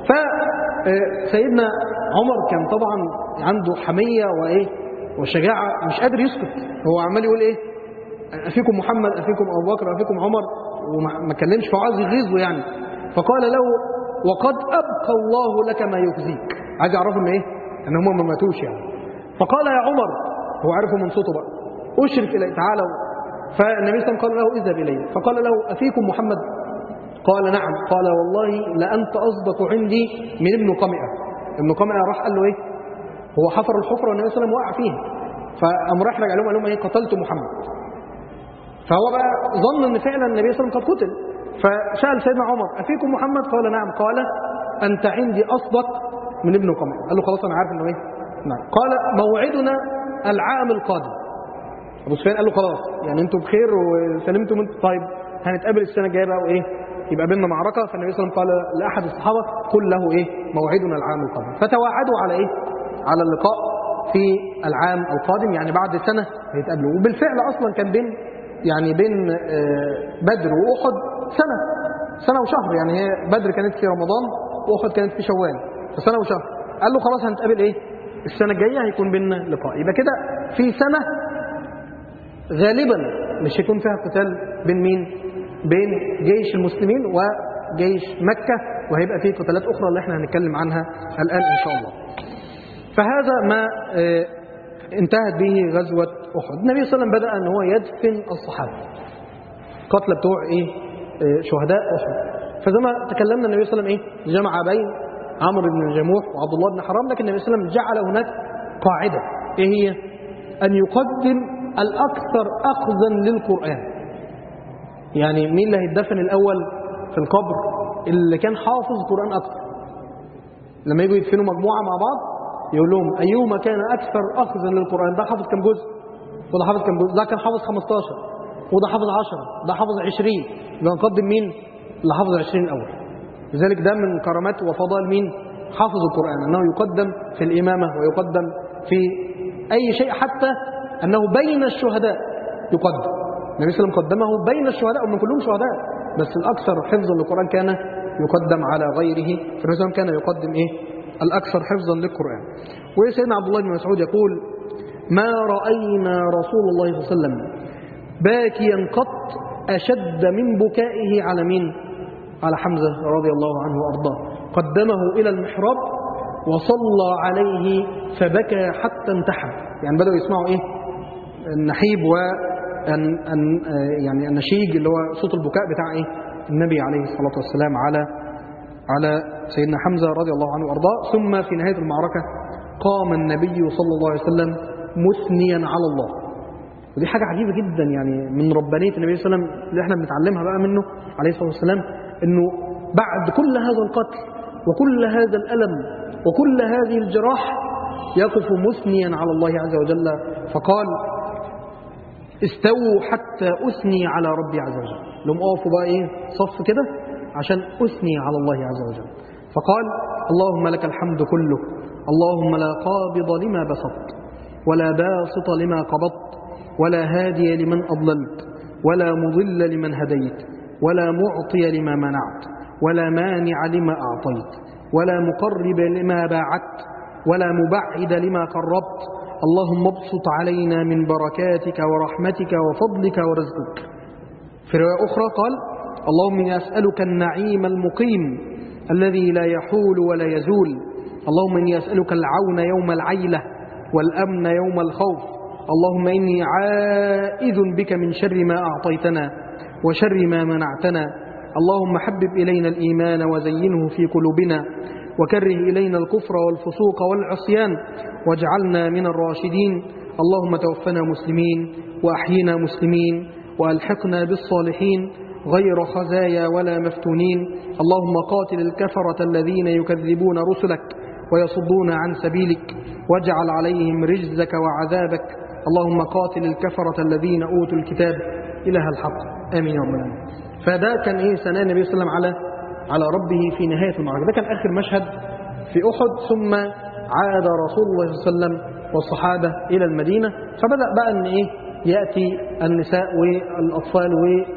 فسيدنا عمر كان طبعا عنده حمية وإيه وشجاعة مش قادر يسكت هو عمال يقول إيه أفيكم محمد أفيكم أبو بكر أفيكم عمر وما كلمش فعايز يغيظه يعني فقال له وقد أبقى الله لك ما يخزيك عايز يعرفوا إن إيه إن هم ما ماتوش يعني فقال يا عمر هو عرفه من صوته بقى أشرك إليه تعالى فالنبي صلى الله عليه وسلم قال له اذهب إليه فقال له أفيكم محمد قال نعم قال والله لأنت أصدق عندي من ابن قمئة ابن قمئة راح قال له إيه هو حفر الحفرة والنبي صلى الله عليه وسلم وقع فيها فقام راح رجع لهم قال لهم إيه قتلت محمد فهو بقى ظن ان فعلا النبي صلى الله عليه وسلم قد قتل فسأل سيدنا عمر أفيكم محمد قال نعم قال أنت عندي أصدق من ابن قمئة قال له خلاص أنا عارف إنه إيه نعم قال موعدنا العام القادم ابو سفيان قال له خلاص يعني انتوا بخير وسلمتم انتوا طيب هنتقابل السنه الجايه بقى وايه يبقى بيننا معركه فالنبي صلى الله عليه وسلم قال لاحد الصحابه قل له ايه موعدنا العام القادم فتواعدوا على ايه على اللقاء في العام القادم يعني بعد سنه هيتقابلوا وبالفعل اصلا كان بين يعني بين بدر واحد سنه سنه وشهر يعني هي بدر كانت في رمضان واحد كانت في شوال فسنه وشهر قال له خلاص هنتقابل ايه السنه الجايه هيكون بيننا لقاء يبقى كده في سنه غالبا مش هيكون فيها قتال بين مين بين جيش المسلمين وجيش مكة وهيبقى فيه قتالات أخرى اللي احنا هنتكلم عنها الآن إن شاء الله فهذا ما انتهت به غزوة أحد النبي صلى الله عليه وسلم بدأ أن هو يدفن الصحابة قتل بتوع إيه شهداء أحد فزي ما تكلمنا النبي صلى الله عليه وسلم إيه جمع بين عمرو بن الجموح وعبد الله بن حرام لكن النبي صلى الله عليه وسلم جعل هناك قاعدة إيه هي أن يقدم الأكثر أخذا للقرآن يعني مين اللي هيتدفن الأول في القبر اللي كان حافظ قرآن أكثر لما يجوا يدفنوا مجموعة مع بعض يقول لهم أيهما كان أكثر أخذا للقرآن ده حافظ كم جزء وده حافظ كم جزء ده كان حافظ 15 وده حافظ 10 ده حافظ 20 يبقى نقدم مين اللي حافظ 20 الأول لذلك ده من كرامات وفضائل مين حافظ القرآن أنه يقدم في الإمامة ويقدم في أي شيء حتى أنه بين الشهداء يقدم النبي صلى الله عليه وسلم قدمه بين الشهداء ومن كلهم شهداء بس الأكثر حفظا للقرآن كان يقدم على غيره فالنبي صلى الله عليه وسلم كان يقدم إيه الأكثر حفظا للقرآن وسيدنا عبد الله بن مسعود يقول ما رأينا رسول الله صلى الله عليه وسلم باكيا قط أشد من بكائه على مين على حمزة رضي الله عنه وأرضاه قدمه إلى المحراب وصلى عليه فبكى حتى انتحب يعني بدأوا يسمعوا إيه النحيب و أن أن يعني النشيج اللي هو صوت البكاء بتاع إيه النبي عليه الصلاة والسلام على على سيدنا حمزة رضي الله عنه وأرضاه ثم في نهاية المعركة قام النبي صلى الله عليه وسلم مثنيا على الله ودي حاجة عجيبة جدا يعني من ربانية النبي صلى الله عليه وسلم اللي احنا بنتعلمها بقى منه عليه الصلاة والسلام انه بعد كل هذا القتل وكل هذا الألم وكل هذه الجراح يقف مثنيا على الله عز وجل فقال استووا حتى أثني على ربي عز وجل لهم أقفوا بقى إيه صف كده عشان أثني على الله عز وجل فقال اللهم لك الحمد كله اللهم لا قابض لما بسطت ولا باسط لما قبضت ولا هادي لمن أضللت ولا مضل لمن هديت ولا معطي لما منعت ولا مانع لما أعطيت ولا مقرب لما باعدت ولا مبعد لما قربت اللهم ابسط علينا من بركاتك ورحمتك وفضلك ورزقك في رواية أخرى قال اللهم إني أسألك النعيم المقيم الذي لا يحول ولا يزول اللهم إني أسألك العون يوم العيلة والأمن يوم الخوف اللهم إني عائذ بك من شر ما أعطيتنا وشر ما منعتنا اللهم حبب إلينا الإيمان وزينه في قلوبنا وكره إلينا الكفر والفسوق والعصيان واجعلنا من الراشدين اللهم توفنا مسلمين وأحينا مسلمين وألحقنا بالصالحين غير خزايا ولا مفتونين اللهم قاتل الكفرة الذين يكذبون رسلك ويصدون عن سبيلك واجعل عليهم رجزك وعذابك اللهم قاتل الكفرة الذين أوتوا الكتاب إله الحق آمين يا رب العالمين فده كان إيه ثناء النبي صلى الله عليه وسلم على على ربه في نهاية المعركة ده كان آخر مشهد في أحد ثم عاد رسول الله صلى الله عليه وسلم والصحابة إلى المدينة فبدأ بقى أن إيه يأتي النساء والأطفال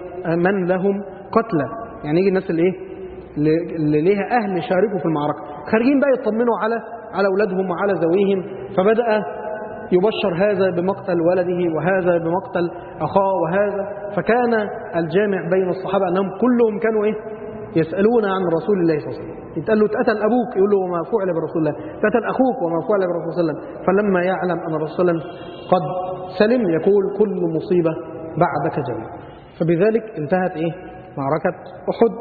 ومن لهم قتلى يعني يجي الناس اللي إيه اللي ليها أهل شاركوا في المعركة خارجين بقى يطمنوا على على أولادهم وعلى ذويهم فبدأ يبشر هذا بمقتل ولده وهذا بمقتل أخاه وهذا فكان الجامع بين الصحابة أنهم كلهم كانوا إيه يسألون عن رسول الله صلى الله عليه وسلم يتقال له اتقتل أبوك يقول له وما فعل برسول الله اتقتل أخوك وما فعل برسول الله صلى الله عليه وسلم فلما يعلم أن الرسول صلى الله عليه وسلم قد سلم يقول كل مصيبة بعدك جميع فبذلك انتهت إيه معركة أحد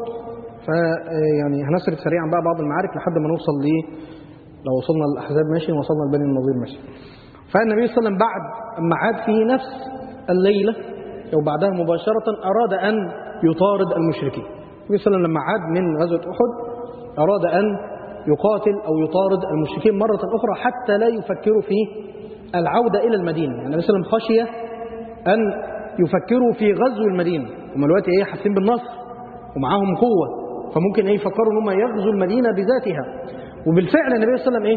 فيعني هنسرد سريعا بقى بعض المعارك لحد ما نوصل ليه لو وصلنا للأحزاب ماشي وصلنا لبني النظير ماشي فالنبي صلى الله عليه وسلم بعد ما عاد في نفس الليلة أو بعدها مباشرة أراد أن يطارد المشركين النبي صلى الله عليه وسلم لما عاد من غزوة أحد أراد أن يقاتل أو يطارد المشركين مرة أخرى حتى لا يفكروا في العودة إلى المدينة يعني النبي صلى الله عليه وسلم خشي أن يفكروا في غزو المدينة هم دلوقتي إيه حاسين بالنصر ومعاهم قوة فممكن إيه يفكروا إن هم يغزوا المدينة بذاتها وبالفعل النبي صلى الله عليه وسلم إيه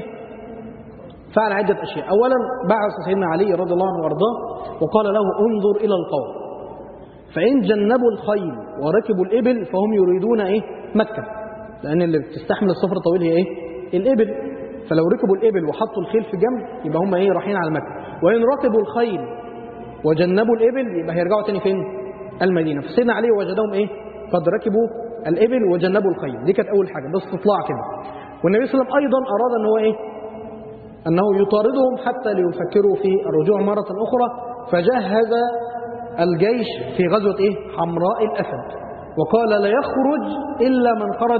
فعل عدة أشياء أولا بعث سيدنا علي رضي الله عنه وارضاه وقال له انظر إلى القوم فإن جنبوا الخيل وركبوا الإبل فهم يريدون إيه مكة لأن اللي بتستحمل السفر الطويل هي إيه الإبل فلو ركبوا الإبل وحطوا الخيل في جنب يبقى هم إيه رايحين على مكة وإن ركبوا الخيل وجنبوا الإبل يبقى هيرجعوا تاني فين المدينة فسيدنا علي وجدهم إيه قد ركبوا الإبل وجنبوا الخيل دي كانت أول حاجة ده استطلاع كده والنبي صلى الله عليه وسلم أيضا أراد أن هو إيه أنه يطاردهم حتى ليفكروا في الرجوع مرة أخرى فجهز الجيش في غزوة إيه؟ حمراء الأسد وقال لا يخرج إلا من خرج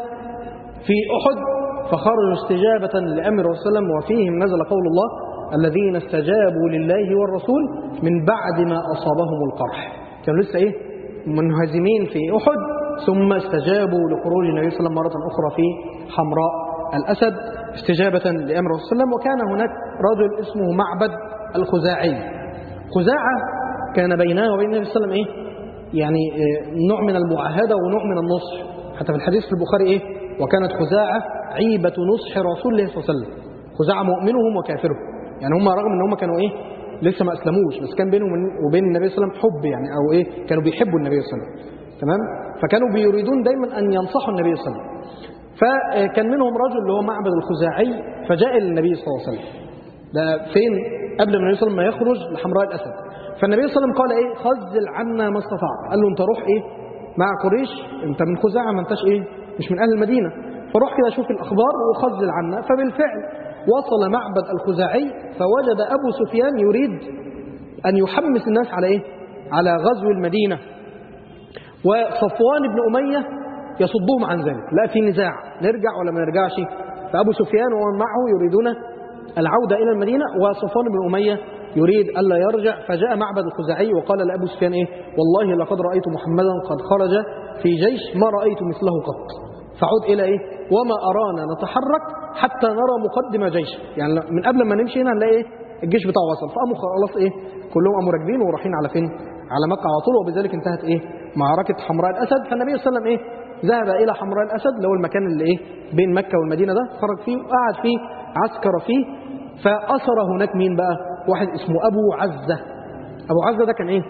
في أحد فخرجوا استجابة لأمر الرسول صلى الله عليه وسلم وفيهم نزل قول الله الذين استجابوا لله والرسول من بعد ما أصابهم القرح كانوا لسه إيه منهزمين في أحد ثم استجابوا لخروج النبي صلى الله عليه وسلم مرة أخرى في حمراء الأسد استجابة لأمر الرسول صلى الله عليه وسلم وكان هناك رجل اسمه معبد الخزاعي خزاعة كان بينه وبين النبي صلى الله عليه وسلم إيه؟ يعني نوع من المعاهدة ونوع من النصح حتى في الحديث في البخاري إيه؟ وكانت خزاعة عيبة نصح رسول الله صلى الله عليه وسلم خزاعة مؤمنهم وكافرهم يعني هم رغم ان هم كانوا ايه لسه ما اسلموش بس كان بينهم وبين النبي صلى الله عليه وسلم حب يعني او ايه كانوا بيحبوا النبي صلى الله عليه وسلم تمام فكانوا بيريدون دايما ان ينصحوا النبي صلى الله عليه وسلم فكان منهم رجل اللي هو معبد الخزاعي فجاء النبي صلى الله عليه وسلم ده فين قبل ما النبي صلى الله عليه وسلم ما يخرج لحمراء الاسد فالنبي صلى الله عليه وسلم قال ايه خزل عنا ما استطعت قال له انت روح ايه مع قريش انت من خزاعه ما انتش ايه مش من اهل المدينه فروح كده شوف الاخبار وخزل عنا فبالفعل وصل معبد الخزاعي فوجد ابو سفيان يريد ان يحمس الناس على ايه على غزو المدينه وصفوان بن اميه يصدهم عن ذلك لا في نزاع نرجع ولا ما نرجعش فأبو سفيان ومن معه يريدون العودة إلى المدينة وصفوان بن أمية يريد ألا يرجع فجاء معبد الخزاعي وقال لأبو سفيان إيه والله لقد رأيت محمدا قد خرج في جيش ما رأيت مثله قط فعود إلى إيه وما أرانا نتحرك حتى نرى مقدم جيش يعني من قبل ما نمشي هنا نلاقي إيه الجيش بتاعه وصل فقاموا خلاص إيه كلهم قاموا راكبين ورايحين على فين على مكة على طول وبذلك انتهت إيه معركة حمراء الأسد فالنبي صلى الله عليه وسلم إيه ذهب إلى حمراء الأسد اللي هو المكان اللي إيه بين مكة والمدينة ده خرج فيه وقعد فيه عسكر فيه فأسر هناك مين بقى واحد اسمه أبو عزة أبو عزة ده كان إيه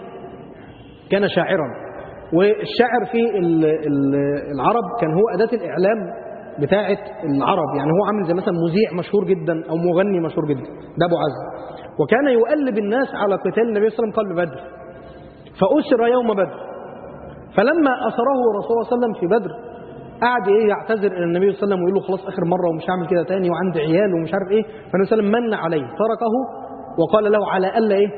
كان شاعرا والشاعر في ال- ال- العرب كان هو أداة الإعلام بتاعة العرب يعني هو عامل زي مثلا مذيع مشهور جدا أو مغني مشهور جدا ده أبو عزة وكان يؤلب الناس على قتال النبي صلى الله عليه وسلم قبل بدر فأسر يوم بدر فلما أسره رسول الله صلى الله عليه وسلم في بدر قعد ايه يعتذر الى النبي صلى الله عليه وسلم ويقول له خلاص اخر مره ومش هعمل كده تاني وعندي عيال ومش عارف ايه فالنبي صلى الله عليه وسلم من عليه تركه وقال له على الا ايه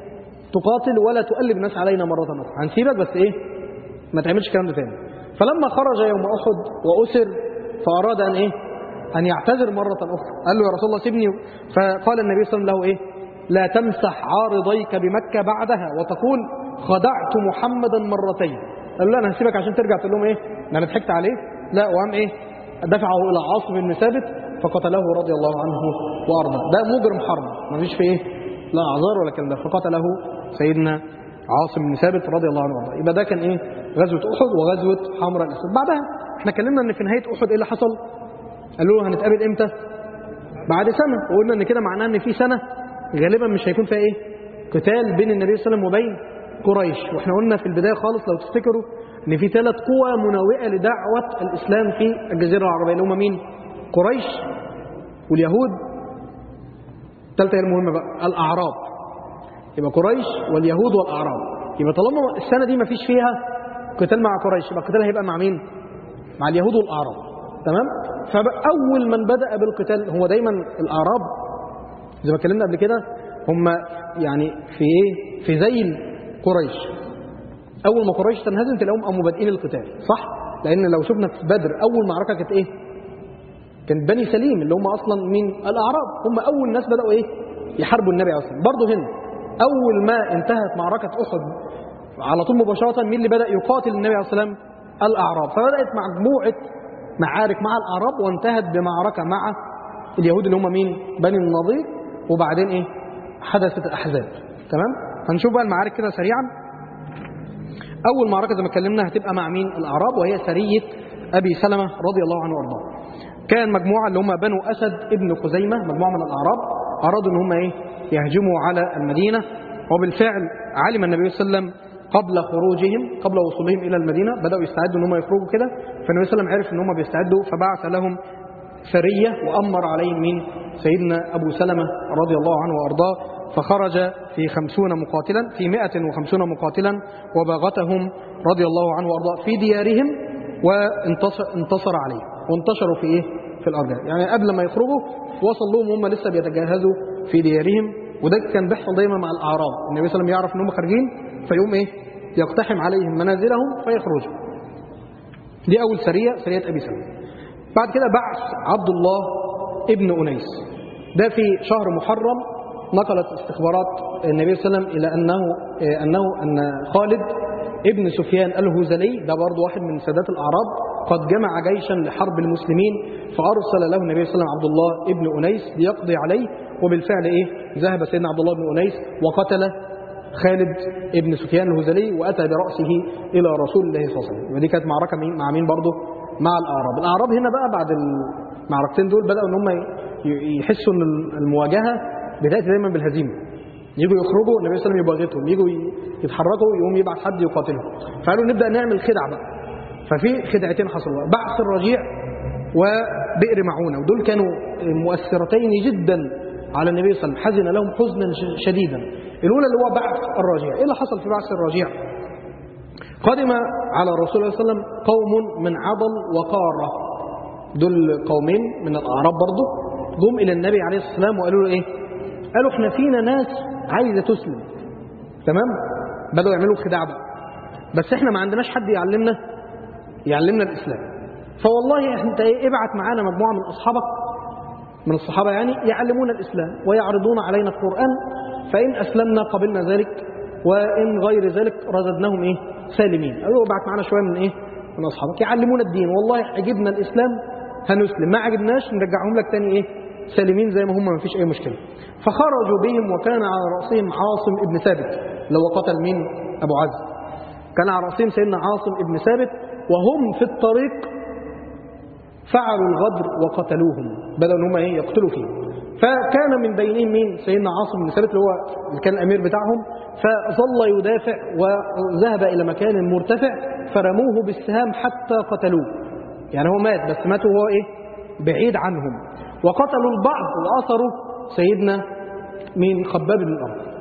تقاتل ولا تؤلب الناس علينا مره اخرى هنسيبك بس ايه ما تعملش الكلام ده تاني فلما خرج يوم احد واسر فاراد ان ايه ان يعتذر مره اخرى قال له يا رسول الله سيبني فقال النبي صلى الله عليه وسلم له ايه لا تمسح عارضيك بمكه بعدها وتقول خدعت محمدا مرتين قال له لا انا هسيبك عشان ترجع تقول لهم ايه ده انا ضحكت عليه لا وقام ايه دفعه الى عاصم بن ثابت فقتله رضي الله عنه وارضاه ده مجرم حرب ما فيش فيه ايه لا اعذار ولا كلام ده فقتله سيدنا عاصم بن ثابت رضي الله عنه وارضاه يبقى ده كان ايه غزوه احد وغزوه حمراء الاسد بعدها احنا اتكلمنا ان في نهايه احد ايه اللي حصل قالوا له هنتقابل امتى بعد سنه وقلنا ان كده معناه ان في سنه غالبا مش هيكون فيها ايه قتال بين النبي صلى الله عليه وسلم وبين قريش واحنا قلنا في البدايه خالص لو تفتكروا ان في ثلاث قوى مناوئه لدعوه الاسلام في الجزيره العربيه اللي هم مين قريش واليهود الثالثه هي المهمه بقى الاعراب يبقى قريش واليهود والاعراب يبقى طالما السنه دي ما فيش فيها قتال مع قريش يبقى القتال هيبقى مع مين مع اليهود والاعراب تمام فاول من بدا بالقتال هو دايما الاعراب زي ما اتكلمنا قبل كده هم يعني في ايه في ذيل قريش اول ما قريش تنهزم تلاقيهم قاموا بادئين القتال صح لان لو شفنا في بدر اول معركه كانت ايه كانت بني سليم اللي هم اصلا مين الاعراب هم اول ناس بداوا ايه يحاربوا النبي عليه الصلاه والسلام برضه هنا اول ما انتهت معركه احد على طول مباشره مين اللي بدا يقاتل النبي عليه الصلاه والسلام الاعراب فبدات مجموعه معارك مع الاعراب وانتهت بمعركه مع اليهود اللي هم مين بني النضير وبعدين ايه حدثت الاحزاب تمام هنشوف بقى المعارك كده سريعا اول معركه زي ما اتكلمنا هتبقى مع مين الاعراب وهي سريه ابي سلمه رضي الله عنه وارضاه كان مجموعه اللي هم بنو اسد ابن خزيمه مجموعه من الاعراب ارادوا ان هم ايه يهجموا على المدينه وبالفعل علم النبي صلى الله عليه وسلم قبل خروجهم قبل وصولهم الى المدينه بداوا يستعدوا ان هم يخرجوا كده فالنبي صلى الله عليه وسلم عرف ان هم بيستعدوا فبعث لهم سريه وامر عليهم مين سيدنا ابو سلمه رضي الله عنه وارضاه فخرج في خمسون مقاتلا في مائة وخمسون مقاتلا وباغتهم رضي الله عنه وارضاه في ديارهم وانتصر انتصر عليهم وانتشروا في ايه في الارجاء يعني قبل ما يخرجوا وصل لهم هم لسه بيتجهزوا في ديارهم وده كان بيحصل دايما مع الاعراب النبي صلى الله عليه وسلم يعرف ان هم خارجين فيقوم ايه يقتحم عليهم منازلهم فيخرجوا دي اول سريه سريه ابي سلمه بعد كده بعث عبد الله ابن انيس ده في شهر محرم نقلت استخبارات النبي صلى الله عليه وسلم الى انه انه ان خالد ابن سفيان الهزلي ده برضه واحد من سادات الاعراب قد جمع جيشا لحرب المسلمين فارسل له النبي صلى الله عليه وسلم عبد الله ابن انيس ليقضي عليه وبالفعل ايه ذهب سيدنا عبد الله بن انيس وقتل خالد ابن سفيان الهزلي واتى براسه الى رسول الله صلى الله عليه وسلم ودي كانت معركه مين مع مين برضه مع الاعراب الاعراب هنا بقى بعد المعركتين دول بداوا ان هم يحسوا ان المواجهه بتاتي دايما بالهزيمه يجوا يخرجوا النبي صلى الله عليه وسلم يباغتهم يجوا يتحركوا يقوم يبعث حد يقاتلهم فقالوا نبدا نعمل خدع بقى ففي خدعتين حصلوا بعث الرجيع وبئر معونه ودول كانوا مؤثرتين جدا على النبي صلى الله عليه وسلم حزن لهم حزنا شديدا الاولى اللي هو بعث الرجيع ايه اللي حصل في بعث الرجيع قدم على رسول الله صلى الله عليه وسلم قوم من عضل وقاره دول قومين من الاعراب برضه جم الى النبي عليه الصلاه والسلام وقالوا له ايه قالوا احنا فينا ناس عايزه تسلم تمام بدأوا يعملوا خداع بقى بس احنا ما عندناش حد يعلمنا يعلمنا الإسلام فوالله انت ايه ابعت معانا مجموعة من أصحابك من الصحابة يعني يعلمون الإسلام ويعرضون علينا القرآن فإن أسلمنا قبلنا ذلك وإن غير ذلك رددناهم إيه سالمين أيوة ابعت معانا شوية من إيه من أصحابك يعلمون الدين والله عجبنا الإسلام هنسلم ما عجبناش نرجعهم لك تاني إيه سالمين زي ما هم ما فيش أي مشكلة فخرجوا بهم وكان على رأسهم عاصم ابن ثابت لو قتل مين أبو عز كان على رأسهم سيدنا عاصم ابن ثابت وهم في الطريق فعلوا الغدر وقتلوهم بدأوا ان هم ايه يقتلوا فيه فكان من بينهم مين سيدنا عاصم بن ثابت اللي هو اللي كان الامير بتاعهم فظل يدافع وذهب الى مكان مرتفع فرموه بالسهام حتى قتلوه يعني هو مات بس مات وهو ايه بعيد عنهم وقتلوا البعض واثروا سيدنا من خباب بن الارض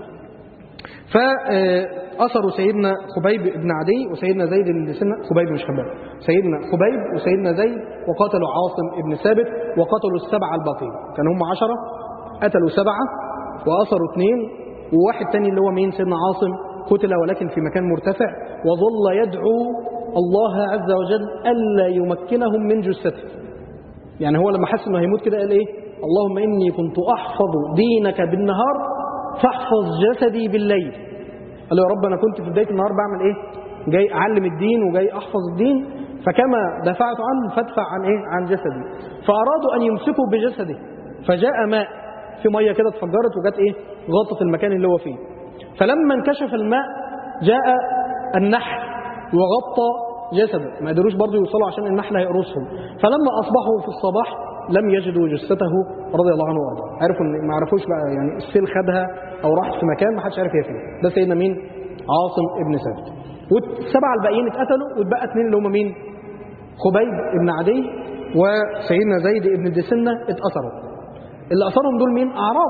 فأثروا سيدنا خبيب بن عدي وسيدنا زيد بن سنة خبيب مش خباب سيدنا خبيب وسيدنا زيد وقتلوا عاصم بن ثابت وقتلوا السبعة الباقين كان هم عشرة قتلوا سبعة وأثروا اثنين وواحد تاني اللي هو مين سيدنا عاصم قتل ولكن في مكان مرتفع وظل يدعو الله عز وجل ألا يمكنهم من جثته يعني هو لما حس انه هيموت كده قال ايه اللهم اني كنت احفظ دينك بالنهار فاحفظ جسدي بالليل قال له يا رب انا كنت في بدايه النهار بعمل ايه جاي اعلم الدين وجاي احفظ الدين فكما دفعت عنه فادفع عن ايه عن جسدي فارادوا ان يمسكوا بجسده فجاء ماء في ميه كده اتفجرت وجت ايه غطت المكان اللي هو فيه فلما انكشف الماء جاء النحل وغطى جسده ما قدروش برضه يوصلوا عشان النحل هيقرصهم فلما اصبحوا في الصباح لم يجدوا جثته رضي الله عنه وارضاه عرفوا ان ما عرفوش بقى يعني السيل خدها او راحت في مكان ما حدش عارف هي فين ده سيدنا مين عاصم ابن ثابت والسبعه الباقيين اتقتلوا واتبقى اثنين اللي هم مين خبيب بن عدي وسيدنا زيد بن دسنه اتاثروا اللي اثرهم دول مين اعراب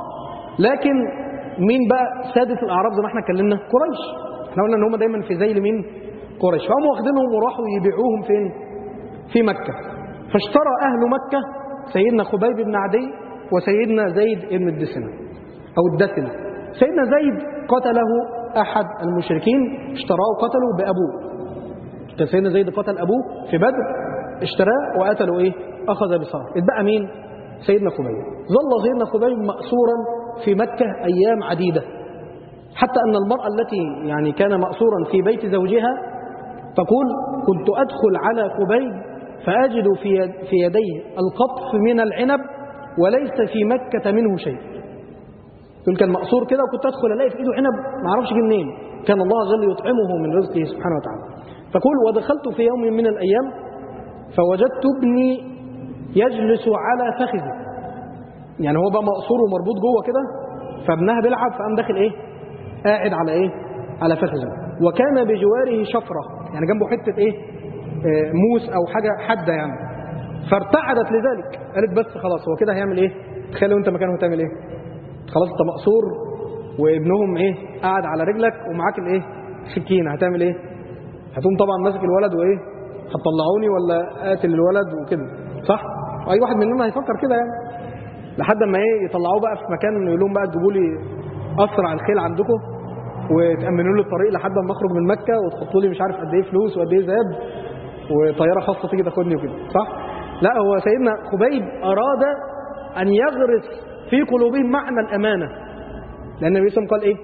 لكن مين بقى ساده الاعراب زي ما احنا اتكلمنا قريش احنا قلنا ان هم دايما في ذيل مين قريش فهم واخدينهم وراحوا يبيعوهم فين في مكه فاشترى أهل مكة سيدنا خبيب بن عدي وسيدنا زيد بن الدسنة أو الدسنة سيدنا زيد قتله أحد المشركين اشتراه وقتله بأبوه كان سيدنا زيد قتل أبوه في بدر اشتراه وقتله إيه أخذ بصار اتبقى مين سيدنا خبيب ظل سيدنا خبيب مأسورا في مكة أيام عديدة حتى أن المرأة التي يعني كان مأسورا في بيت زوجها تقول كنت أدخل على خبيب فأجد في في يديه القطف من العنب وليس في مكة منه شيء يقول كان مقصور كده وكنت أدخل ألاقي في إيده عنب ما أعرفش جه منين كان الله عز وجل يطعمه من رزقه سبحانه وتعالى فقول ودخلت في يوم من الأيام فوجدت ابني يجلس على فخذي يعني هو بقى مقصور ومربوط جوه كده فابنها بيلعب فقام داخل ايه قاعد على ايه على فخذه وكان بجواره شفرة يعني جنبه حتة ايه موس او حاجه حاده يعني فارتعدت لذلك قالت بس خلاص هو كده هيعمل ايه تخيل انت مكانه هتعمل ايه خلاص انت مقصور وابنهم ايه قاعد على رجلك ومعاك الايه سكينه هتعمل ايه هتقوم طبعا ماسك الولد وايه هتطلعوني ولا قاتل الولد وكده صح اي واحد مننا هيفكر كده يعني لحد ما ايه يطلعوه بقى في مكان يقول لهم بقى تجيبوا لي اسرع الخيل عندكم وتامنوا لي الطريق لحد ما اخرج من مكه وتحطوا لي مش عارف قد ايه فلوس وقد ايه ذهب وطياره خاصه تيجي تاخدني وكده صح لا هو سيدنا خبيب اراد ان يغرس في قلوبهم معنى الامانه لان النبي صلى الله عليه وسلم قال ايه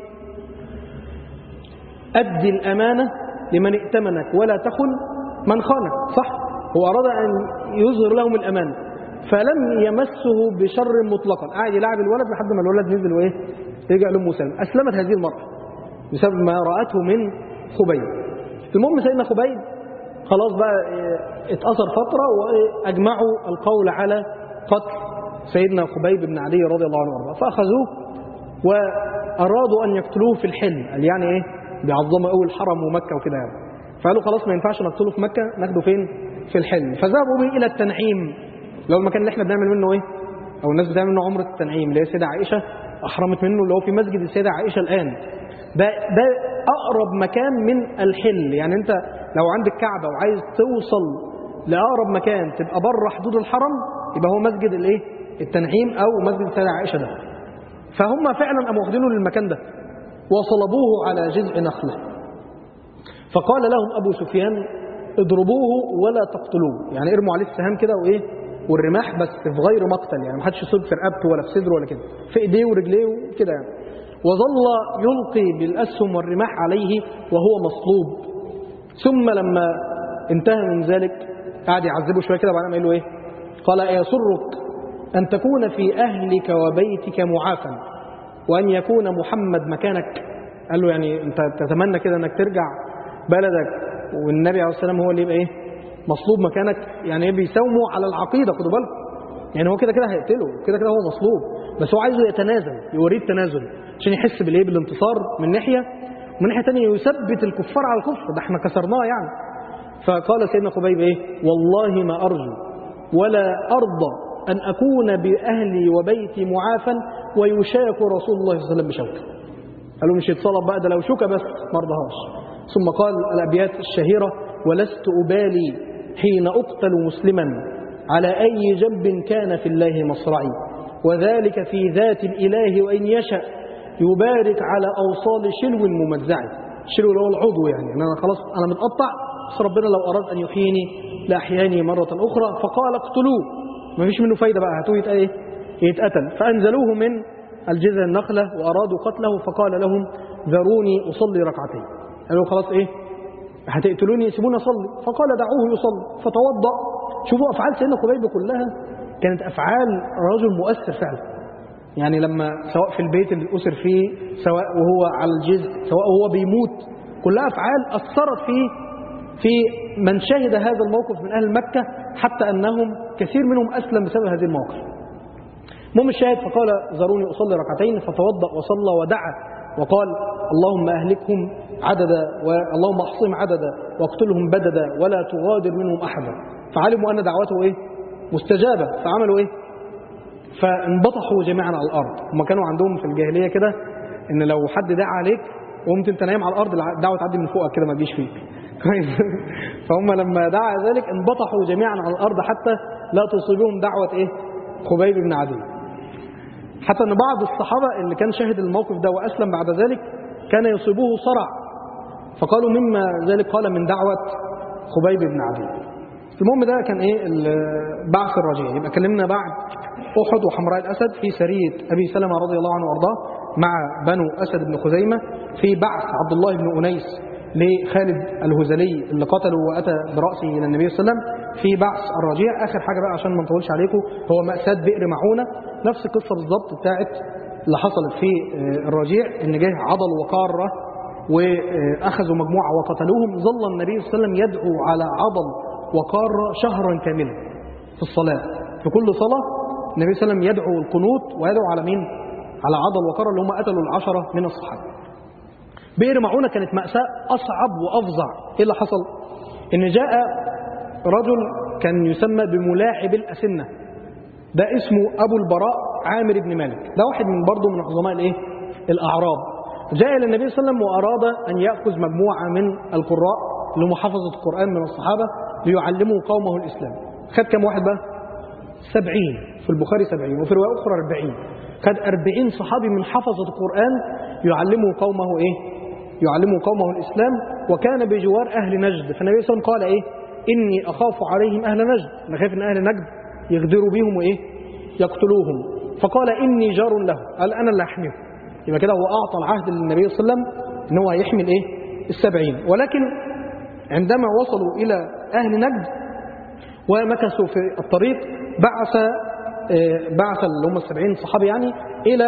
ادي الامانه لمن ائتمنك ولا تخن من خانك صح هو اراد ان يظهر لهم الامانه فلم يمسه بشر مطلقا قاعد يلعب الولد لحد ما الولد نزل وايه رجع لامه سلمى اسلمت هذه المراه بسبب ما راته من خبيب المهم سيدنا خبيب خلاص بقى اتأثر فترة وأجمعوا القول على قتل سيدنا خبيب بن علي رضي الله عنه وارضاه فأخذوه وأرادوا أن يقتلوه في الحل قال يعني إيه بيعظموا قوي الحرم ومكة وكده يعني فقالوا خلاص ما ينفعش نقتله في مكة ناخده فين في الحل فذهبوا به إلى التنعيم لو المكان اللي احنا بنعمل منه إيه أو الناس بتعمل منه عمرة التنعيم اللي هي السيدة عائشة أحرمت منه اللي هو في مسجد السيدة عائشة الآن ده ده أقرب مكان من الحل يعني أنت لو عندك كعبة وعايز توصل لأقرب مكان تبقى بره حدود الحرم يبقى هو مسجد الايه التنعيم أو مسجد السيدة عائشة ده فهم فعلا قاموا واخدينه للمكان ده وصلبوه على جذع نخلة فقال لهم أبو سفيان اضربوه ولا تقتلوه يعني ارموا عليه السهام كده وايه والرماح بس في غير مقتل يعني ما حدش يصيب في رقبته ولا في صدره ولا كده في ايديه ورجليه وكده يعني وظل يلقي بالاسهم والرماح عليه وهو مصلوب ثم لما انتهى من ذلك قعد يعذبه شويه كده وبعدين قال له ايه قال ايسرك ان تكون في اهلك وبيتك معافى وان يكون محمد مكانك قال له يعني انت تتمنى كده انك ترجع بلدك والنبي عليه الصلاه والسلام هو اللي يبقى ايه مصلوب مكانك يعني ايه بيساوموا على العقيده خدوا بالكم يعني هو كده كده هيقتله كده كده هو مصلوب بس هو عايزه يتنازل يوريه التنازل عشان يحس بالايه بالانتصار من ناحيه ومن ناحيه ثانيه يثبت الكفار على الكفر ده احنا كسرناه يعني فقال سيدنا خبيب ايه والله ما ارجو ولا ارضى ان اكون باهلي وبيتي معافا ويشاك رسول الله صلى الله عليه وسلم بشوكه قالوا مش يتصلب بقى ده لو شوكه بس ما رضاهاش ثم قال الابيات الشهيره ولست ابالي حين اقتل مسلما على اي جنب كان في الله مصرعي وذلك في ذات الاله وان يشأ يبارك على اوصال شلو ممزع شلو اللي هو العضو يعني انا خلاص انا متقطع بس ربنا لو اراد ان يحييني لاحياني مره اخرى فقال اقتلوه ما فيش منه فايده بقى هاتوه يت- ايه يتقتل فانزلوه من الجذع النخله وارادوا قتله فقال لهم ذروني اصلي ركعتين قالوا خلاص ايه هتقتلوني سيبوني اصلي فقال دعوه يصلي فتوضا شوفوا افعال سيدنا خبيب كلها كانت افعال رجل مؤثر فعلا يعني لما سواء في البيت اللي أسر فيه سواء وهو على الجزء سواء وهو بيموت كلها أفعال أثرت فيه في من شهد هذا الموقف من أهل مكة حتى أنهم كثير منهم أسلم بسبب هذه المواقف المهم الشاهد فقال ذروني أصلي ركعتين فتوضأ وصلى ودعا وقال اللهم أهلكهم عددا واللهم أحصهم عددا واقتلهم بددا ولا تغادر منهم أحدا فعلموا أن دعوته إيه مستجابة فعملوا إيه فانبطحوا جميعا على الارض هم كانوا عندهم في الجاهليه كده ان لو حد دعا عليك وقمت انت نايم على الارض الدعوه تعدي من فوقك كده ما تجيش فيك كويس فهم لما دعا ذلك انبطحوا جميعا على الارض حتى لا تصيبهم دعوه ايه خبيب بن عدي حتى ان بعض الصحابه اللي كان شاهد الموقف ده واسلم بعد ذلك كان يصيبه صرع فقالوا مما ذلك قال من دعوه خبيب بن عدي المهم ده كان ايه بعث الرجيع يبقى كلمنا بعد احد وحمراء الاسد في سريه ابي سلمه رضي الله عنه وارضاه مع بنو اسد بن خزيمه في بعث عبد الله بن انيس لخالد الهزلي اللي قتله واتى براسه الى النبي صلى الله عليه وسلم في بعث الرجيع اخر حاجه بقى عشان ما نطولش عليكم هو ماساه بئر معونه نفس القصه بالظبط بتاعت اللي حصلت في الرجيع ان جه عضل وقاره واخذوا مجموعه وقتلوهم ظل النبي صلى الله عليه وسلم يدعو على عضل وقارة شهرا كاملا في الصلاة في كل صلاة النبي صلى الله عليه وسلم يدعو القنوت ويدعو على مين؟ على عضل وقارة اللي هم قتلوا العشرة من الصحابة بئر معونة كانت مأساة أصعب وأفظع إيه اللي حصل؟ إن جاء رجل كان يسمى بملاعب الأسنة ده اسمه أبو البراء عامر بن مالك ده واحد من برضه من عظماء الإيه؟ الأعراب جاء إلى النبي صلى الله عليه وسلم وأراد أن يأخذ مجموعة من القراء اللي هم حفظة القرآن من الصحابة ليعلموا قومه الإسلام خد كم واحد بقى سبعين في البخاري سبعين وفي رواية أخرى أربعين خد أربعين صحابي من حفظة القرآن يعلموا قومه إيه يعلموا قومه الإسلام وكان بجوار أهل نجد فالنبي صلى الله عليه وسلم قال إيه إني أخاف عليهم أهل نجد أنا خايف إن أهل نجد يغدروا بهم وإيه يقتلوهم فقال إني جار له قال أنا اللي أحميهم يبقى كده هو أعطى العهد للنبي صلى الله عليه وسلم إن هو هيحمي الإيه السبعين ولكن عندما وصلوا إلى أهل نجد ومكثوا في الطريق بعث بعث اللي هم السبعين صحابي يعني إلى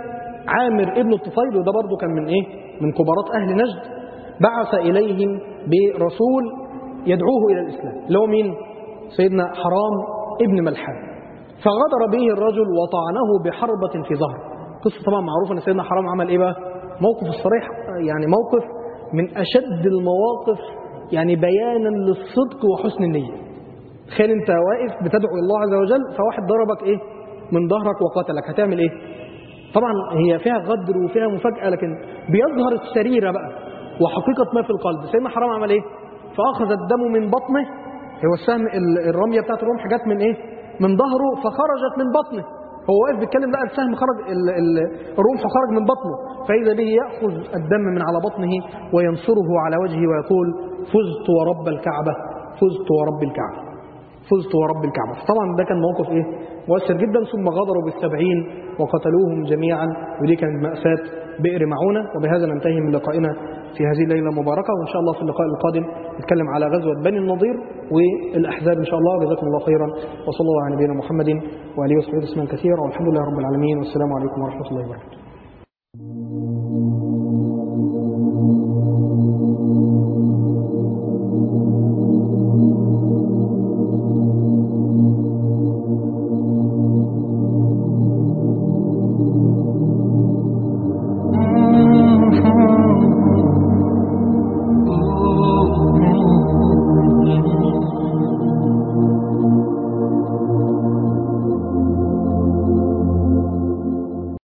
عامر ابن الطفيل وده برضه كان من إيه من كبارات أهل نجد بعث إليهم برسول يدعوه إلى الإسلام اللي هو مين سيدنا حرام ابن ملحان فغدر به الرجل وطعنه بحربة في ظهره قصة طبعا معروفة أن سيدنا حرام عمل إيه بقى موقف الصريح يعني موقف من أشد المواقف يعني بيانا للصدق وحسن النية تخيل انت واقف بتدعو الله عز وجل فواحد ضربك ايه من ظهرك وقتلك هتعمل ايه طبعا هي فيها غدر وفيها مفاجأة لكن بيظهر السريرة بقى وحقيقة ما في القلب سيدنا حرام عمل ايه فأخذ الدم من بطنه هو السهم الرمية بتاعت الرمح جت من ايه من ظهره فخرجت من بطنه هو واقف بيتكلم بقى السهم خرج الرمح خرج من بطنه فإذا به يأخذ الدم من على بطنه وينصره على وجهه ويقول فزت ورب الكعبة فزت ورب الكعبة فزت ورب الكعبة فطبعا ده كان موقف ايه مؤثر جدا ثم غدروا بالسبعين وقتلوهم جميعا ودي كانت مأساة بئر معونة وبهذا ننتهي من لقائنا في هذه الليلة المباركة وإن شاء الله في اللقاء القادم نتكلم على غزوة بني النضير والأحزاب إن شاء الله جزاكم الله خيرا وصلى الله على نبينا محمد وآله وصحبه وسلم كثيرا والحمد لله رب العالمين والسلام عليكم ورحمة الله وبركاته